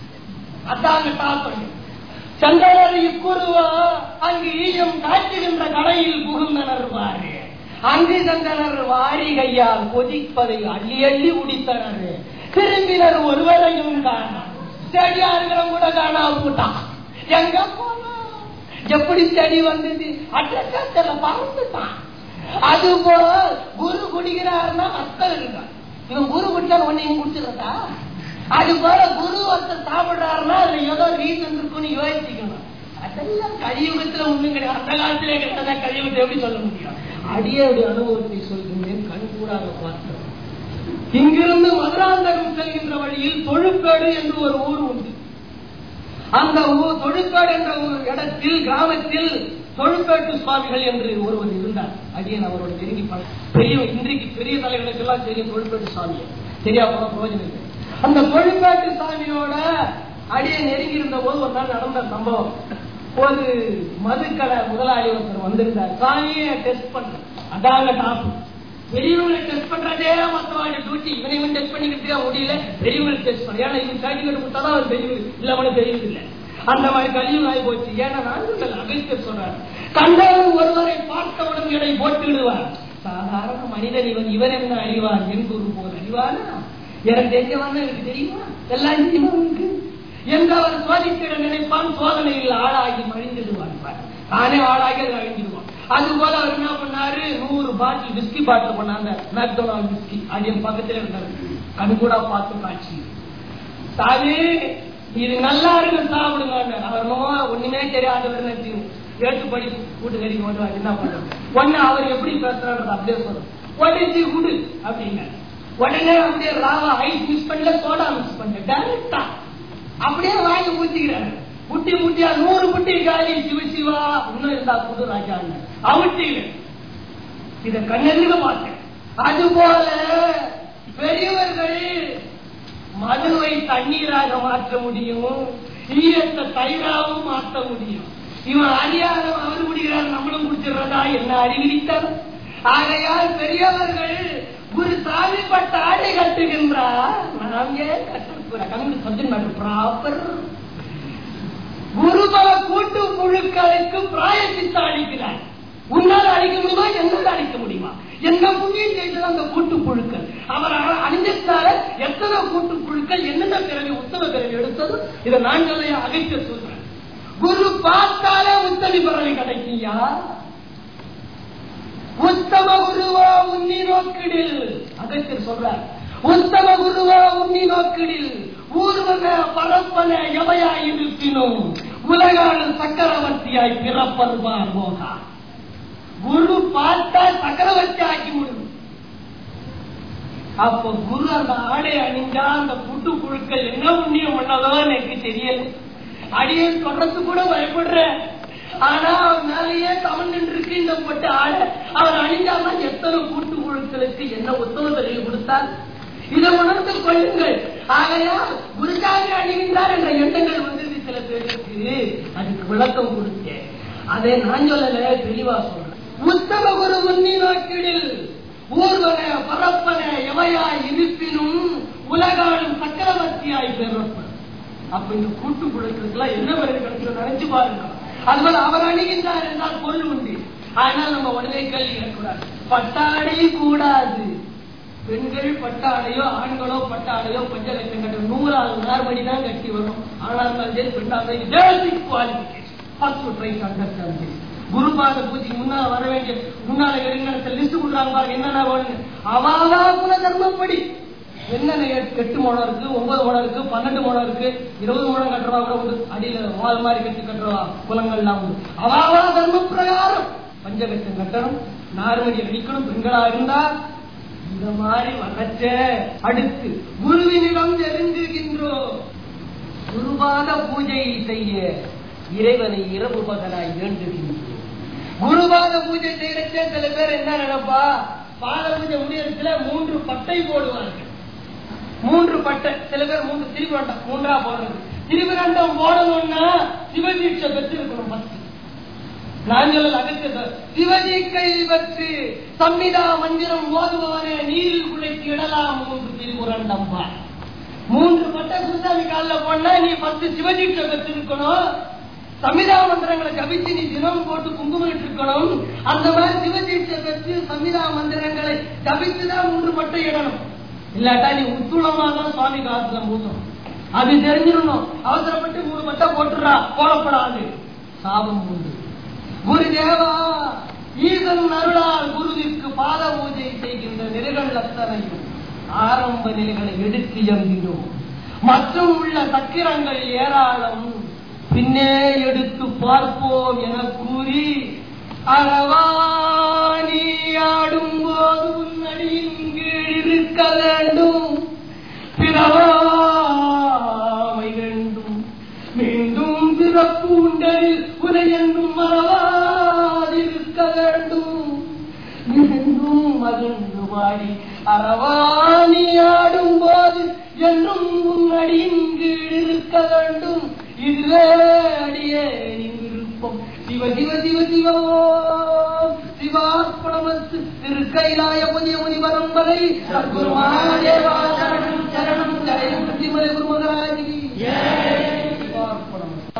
அதாங்க டாப் சந்திரர் இக்குருவா அங்கு ஈயம் காய்ச்சுகின்ற கடையில் புகுந்தனர் பாரு அங்கு சந்தனர் வாரி கையால் கொதிப்பதை அள்ளி அள்ளி குடித்தனர் திரும்பினர் ஒருவரையும் காணாம் செடியா இருக்கிறவங்க கூட காணா போட்டான் எங்க போனா எப்படி செடி வந்தது அட்ரஸ்ல பறந்துட்டான் அதுபோல் குரு குடிக்கிறாருன்னா மக்கள் இருக்கான் இவன் குரு குடிச்சா ஒன்னையும் குடிச்சிருக்கா அது போல குரு ஒருத்தர் சாப்பிடுறாருன்னா அதுல ஏதோ ரீசன் இருக்குன்னு யோசிக்கணும் அதெல்லாம் கலியுகத்துல ஒண்ணும் கிடையாது அந்த காலத்திலே கிடையாதா கலியுகத்தை எப்படி சொல்ல முடியும் அடியோடைய அனுபவத்தை சொல்கின்றேன் கண் கூடாக பார்த்தோம் இங்கிருந்து மதுராந்தகம் செல்கின்ற வழியில் தொழுப்பேடு என்று ஒரு ஊர் உண்டு அந்த ஊர் தொழுப்பேடு என்ற ஒரு இடத்தில் கிராமத்தில் தொழுப்பேட்டு சுவாமிகள் என்று ஒருவர் இருந்தார் அடியன் அவரோட நெருங்கி பழ பெரிய இன்றைக்கு பெரிய தலைவர்களுக்கு எல்லாம் தெரியும் தொழுப்பேட்டு சுவாமியை தெரியா போன பிரயோஜனம் இல்லை அந்த தொழிற்பாட்டு சாமியோட அடியை நெருங்கி இருந்த போது ஒரு நாள் நடந்த சம்பவம் ஒரு மதுக்கடை முதலாளி ஒருத்தர் வந்திருந்தார் சாமியை டெஸ்ட் பண்ற அதாங்க டாப் பெரியவங்களை டெஸ்ட் பண்றதே மத்தவாங்க டூட்டி இவனை இவன் டெஸ்ட் பண்ணிக்கிட்டே முடியல பெரியவங்களை டெஸ்ட் பண்ண ஏன்னா இவன் சர்டிபிகேட் கொடுத்தாதான் அவர் பெரியவர் இல்ல அவனுக்கு பெரியவர் இல்ல அந்த மாதிரி கழிவு ஆகி போச்சு ஏன்னா நான் அகஸ்டர் சொல்றாரு கண்டவன் ஒருவரை பார்த்தவுடன் இடை போட்டு விடுவார் சாதாரண மனிதன் இவன் இவன் என்ன அறிவார் என் குரு போல் அறிவானா எனக்கு தெரிஞ்சவன் எனக்கு தெரியுமா எல்லாம் தெரியுமா உனக்கு என்று அவர் சோதித்திட நினைப்பான் சோதனையில் ஆளாகி மழிந்துடுவான் தானே ஆளாகி அது அழிஞ்சிடுவான் அது போல அவர் என்ன பண்ணாரு நூறு பாட்டில் விஸ்கி பாட்டில் பண்ணாங்க மேக்டோனால் விஸ்கி அது என் பக்கத்துல இருந்தாரு கண் கூட பார்த்து காட்சி சாமி இது நல்லா இருக்கு சாப்பிடுங்க அவர் நோவா ஒண்ணுமே தெரியாதவர் நினைச்சு ஏற்றுப்படி கூட்டுக்கறி கொண்டு என்ன பண்றது ஒண்ணு அவர் எப்படி பேசுறாரு அப்படியே சொல்றோம் உடனே குடு அப்படிங்க உடனே அப்படியே ராவா ஐஸ் மிக்ஸ் பண்ணல சோடா மிக்ஸ் பண்ணல டைரக்டா அப்படியே வாங்கி ஊத்திக்கிறாரு முட்டி முட்டியா நூறு முட்டி காலி சிவ சிவா இன்னும் இருந்தா புது ராஜா அவுட்டில இத கண்ணெதிர்க்க பார்த்தேன் அது போல பெரியவர்கள் மதுவை தண்ணீராக மாற்ற முடியும் ஈரத்தை தயிராகவும் மாற்ற முடியும் இவன் அறியாதவன் அவர் குடிக்கிறார் நம்மளும் குடிச்சிடுறதா என்ன அறிவித்தார் ஆகையால் பெரியவர்கள் குரு சாமிப்பட்ட ஆடை கட்டுகின்றார் நாம் ஏன் கட்ட கூட கம்மிங் சப்ஜெக்ட் மேட்டர் ப்ராப்பர் குருபல கூட்டு புழுக்களுக்கு பிராயசித்த அளிக்கிறார் உன்னால அழிக்க முடியுமா என்னால அழிக்க முடியுமா என்ன புண்ணியம் செய்தது அந்த கூட்டு புழுக்கள் அவர் அணிஞ்சால எத்தனை கூட்டு புழுக்கள் என்னென்ன பிறவி உத்தம பிறவி எடுத்தது இதை நான் சொல்ல அகைக்க சொல்றேன் குரு பார்த்தாலே உத்தமி பிறவி கிடைக்கியா உத்தம குருவா உன்னி நோக்கிடில் அகத்தியர் சொல்றார் உத்தம குருவா உன்னி நோக்கிடில் ஊர்வன பரப்பன எவையாய் இருப்பினும் உலகாடு சக்கரவர்த்தியாய் பிறப்பருவார் போகா குரு பார்த்தா சக்கரவர்த்தி ஆக்கி முடியும் அப்ப குரு அந்த ஆடை அணிஞ்சா அந்த புட்டு புழுக்கள் என்ன புண்ணியம் பண்ணதோ எனக்கு தெரியல அடியை தொடர்ந்து கூட பயப்படுறேன் ஆனா அவன் மேலேயே தமிழ் இருக்கு இந்த பொட்டு ஆடை அவன் அணிஞ்சாதான் எத்தனை கூட்டு புழுக்களுக்கு என்ன உத்தம விலையை கொடுத்தார் இதை உணர்ந்து கொள்ளுங்கள் ஆகையால் குருக்காக அணிகின்றார் என்ற எண்ணங்கள் வந்து சில பேருக்கு அதுக்கு விளக்கம் கொடுத்தேன் அதை நான் சொல்லல தெளிவா சொல்றேன் உத்தம குரு உன்னி நோக்கிடில் ஊர்வன பரப்பன எவையாய் இருப்பினும் உலகாடும் சக்கரவர்த்தியாய் பிறப்பன் அப்ப இந்த கூட்டு குழுக்களுக்கெல்லாம் என்ன பிறகு கிடைச்சது நினைச்சு பாருங்க அதுபோல அவர் அணுகின்றார் என்றால் பொருள் உண்டு ஆனால் நம்ம உடனே கேள்வி கேட்கக்கூடாது பட்டாடை கூடாது பெண்கள் பட்டாடையோ ஆண்களோ பட்டாடையோ பஞ்ச லட்சம் கட்ட நூறாவது நார்மடி தான் கட்டி வரும் ஆனால் சரி பெண்ணாக basic qualification first right understanding குருபாத பூஜைக்கு முன்னால வர வேண்டிய முன்னால எடுங்க லிஸ்ட் கொடுக்குறாங்க பாருங்க என்னென்ன வேணும் அவாவா குல தர்மப்படி என்னென்ன எட்டு- எட்டு முழம் இருக்கு ஒன்பது முழம் இருக்கு பன்னெண்டு முழம் இருக்கு இருபது முழம் கட்டுறவா கூட உண்டு அடியில வால் மாதிரி கட்டி கட்டுறவா குலங்கள்லாம் உண்டு அவாவா தர்ம பிரகாரம் பஞ்சகட்சம் கட்டணும் நார்மடி அடிக்கணும் பெண்களா இருந்தா இந்த மாதிரி வளர்ச்ச அடுத்து குருவினிடம் தெரிஞ்சுகின்றோம் குருவாத பூஜை செய்ய இறைவனை இரவு பகலாய் வேண்டுகின்றோம் குருவாத பூஜை செய்யறச்சே சில பேர் என்ன நினைப்பா பாத பூஜை முடியறதுல மூன்று பட்டை போடுவார்கள் மூன்று பட்டை சில பேர் மூன்று திரிபுரண்டம் மூன்றா போடுறது திரிபுரண்டம் போடணும்னா சிவதீட்சை பெற்று இருக்கணும் ஃபர்ஸ்ட் நான் சொல்லல அகத்திய சிவஜி கை பற்றி சம்மிதா மந்திரம் ஓதுபவனே நீரில் குழைத்து இடலாம் மூன்று திரிபுரண்டம் பார் மூன்று பட்ட குருசாமி காலில் போனா நீ பத்து சிவதீட்சை பெற்றிருக்கணும் சமிதா மந்திரங்களை ஜபிச்சு நீ தினம் போட்டு குங்குமிட்டு இருக்கணும் அந்த மாதிரி சிவதீட்சை பெற்று சமிதா மந்திரங்களை ஜபிச்சுதான் மூன்று பட்டை இடணும் இல்லாட்டா நீ உத்துளமா தான் சுவாமி காலத்துல மூத்தணும் அது தெரிஞ்சிடணும் அவசரப்பட்டு மூணு பட்டை போட்டுறா போடப்படாது சாபம் உண்டு குருதேவா ஈசன் அருளால் குருவிற்கு பாத பூஜை செய்கின்ற நிலைகள் அத்தனையும் ஆரம்ப நிலைகளை எடுத்து எறிகிறோம் மற்றும் உள்ள சக்கிரங்கள் ஏராளம் பின்னே எடுத்து பார்ப்போம் என கூறி அறவாணி ஆடும் போது உன்னடியின் கீழ் இருக்க வேண்டும் பிறவாமை வேண்டும் மீண்டும் பிறப்பு உண்டரில் உரை என்றும் மறவாதிருக்க வேண்டும் மீண்டும் மகிழ்ந்து பாடி அறவாணி ஆடும் போது என்றும் உன்னடியின் கீழ் இருக்க வேண்டும் இதுவே அடியே விருப்பம் சிவ சிவ சிவ சிவோ சிவார்ப்பணமத்து திரு கைலாய புதிய முனி பரம்பரை சத்குரு மகாதேவா சரணம் சரணம்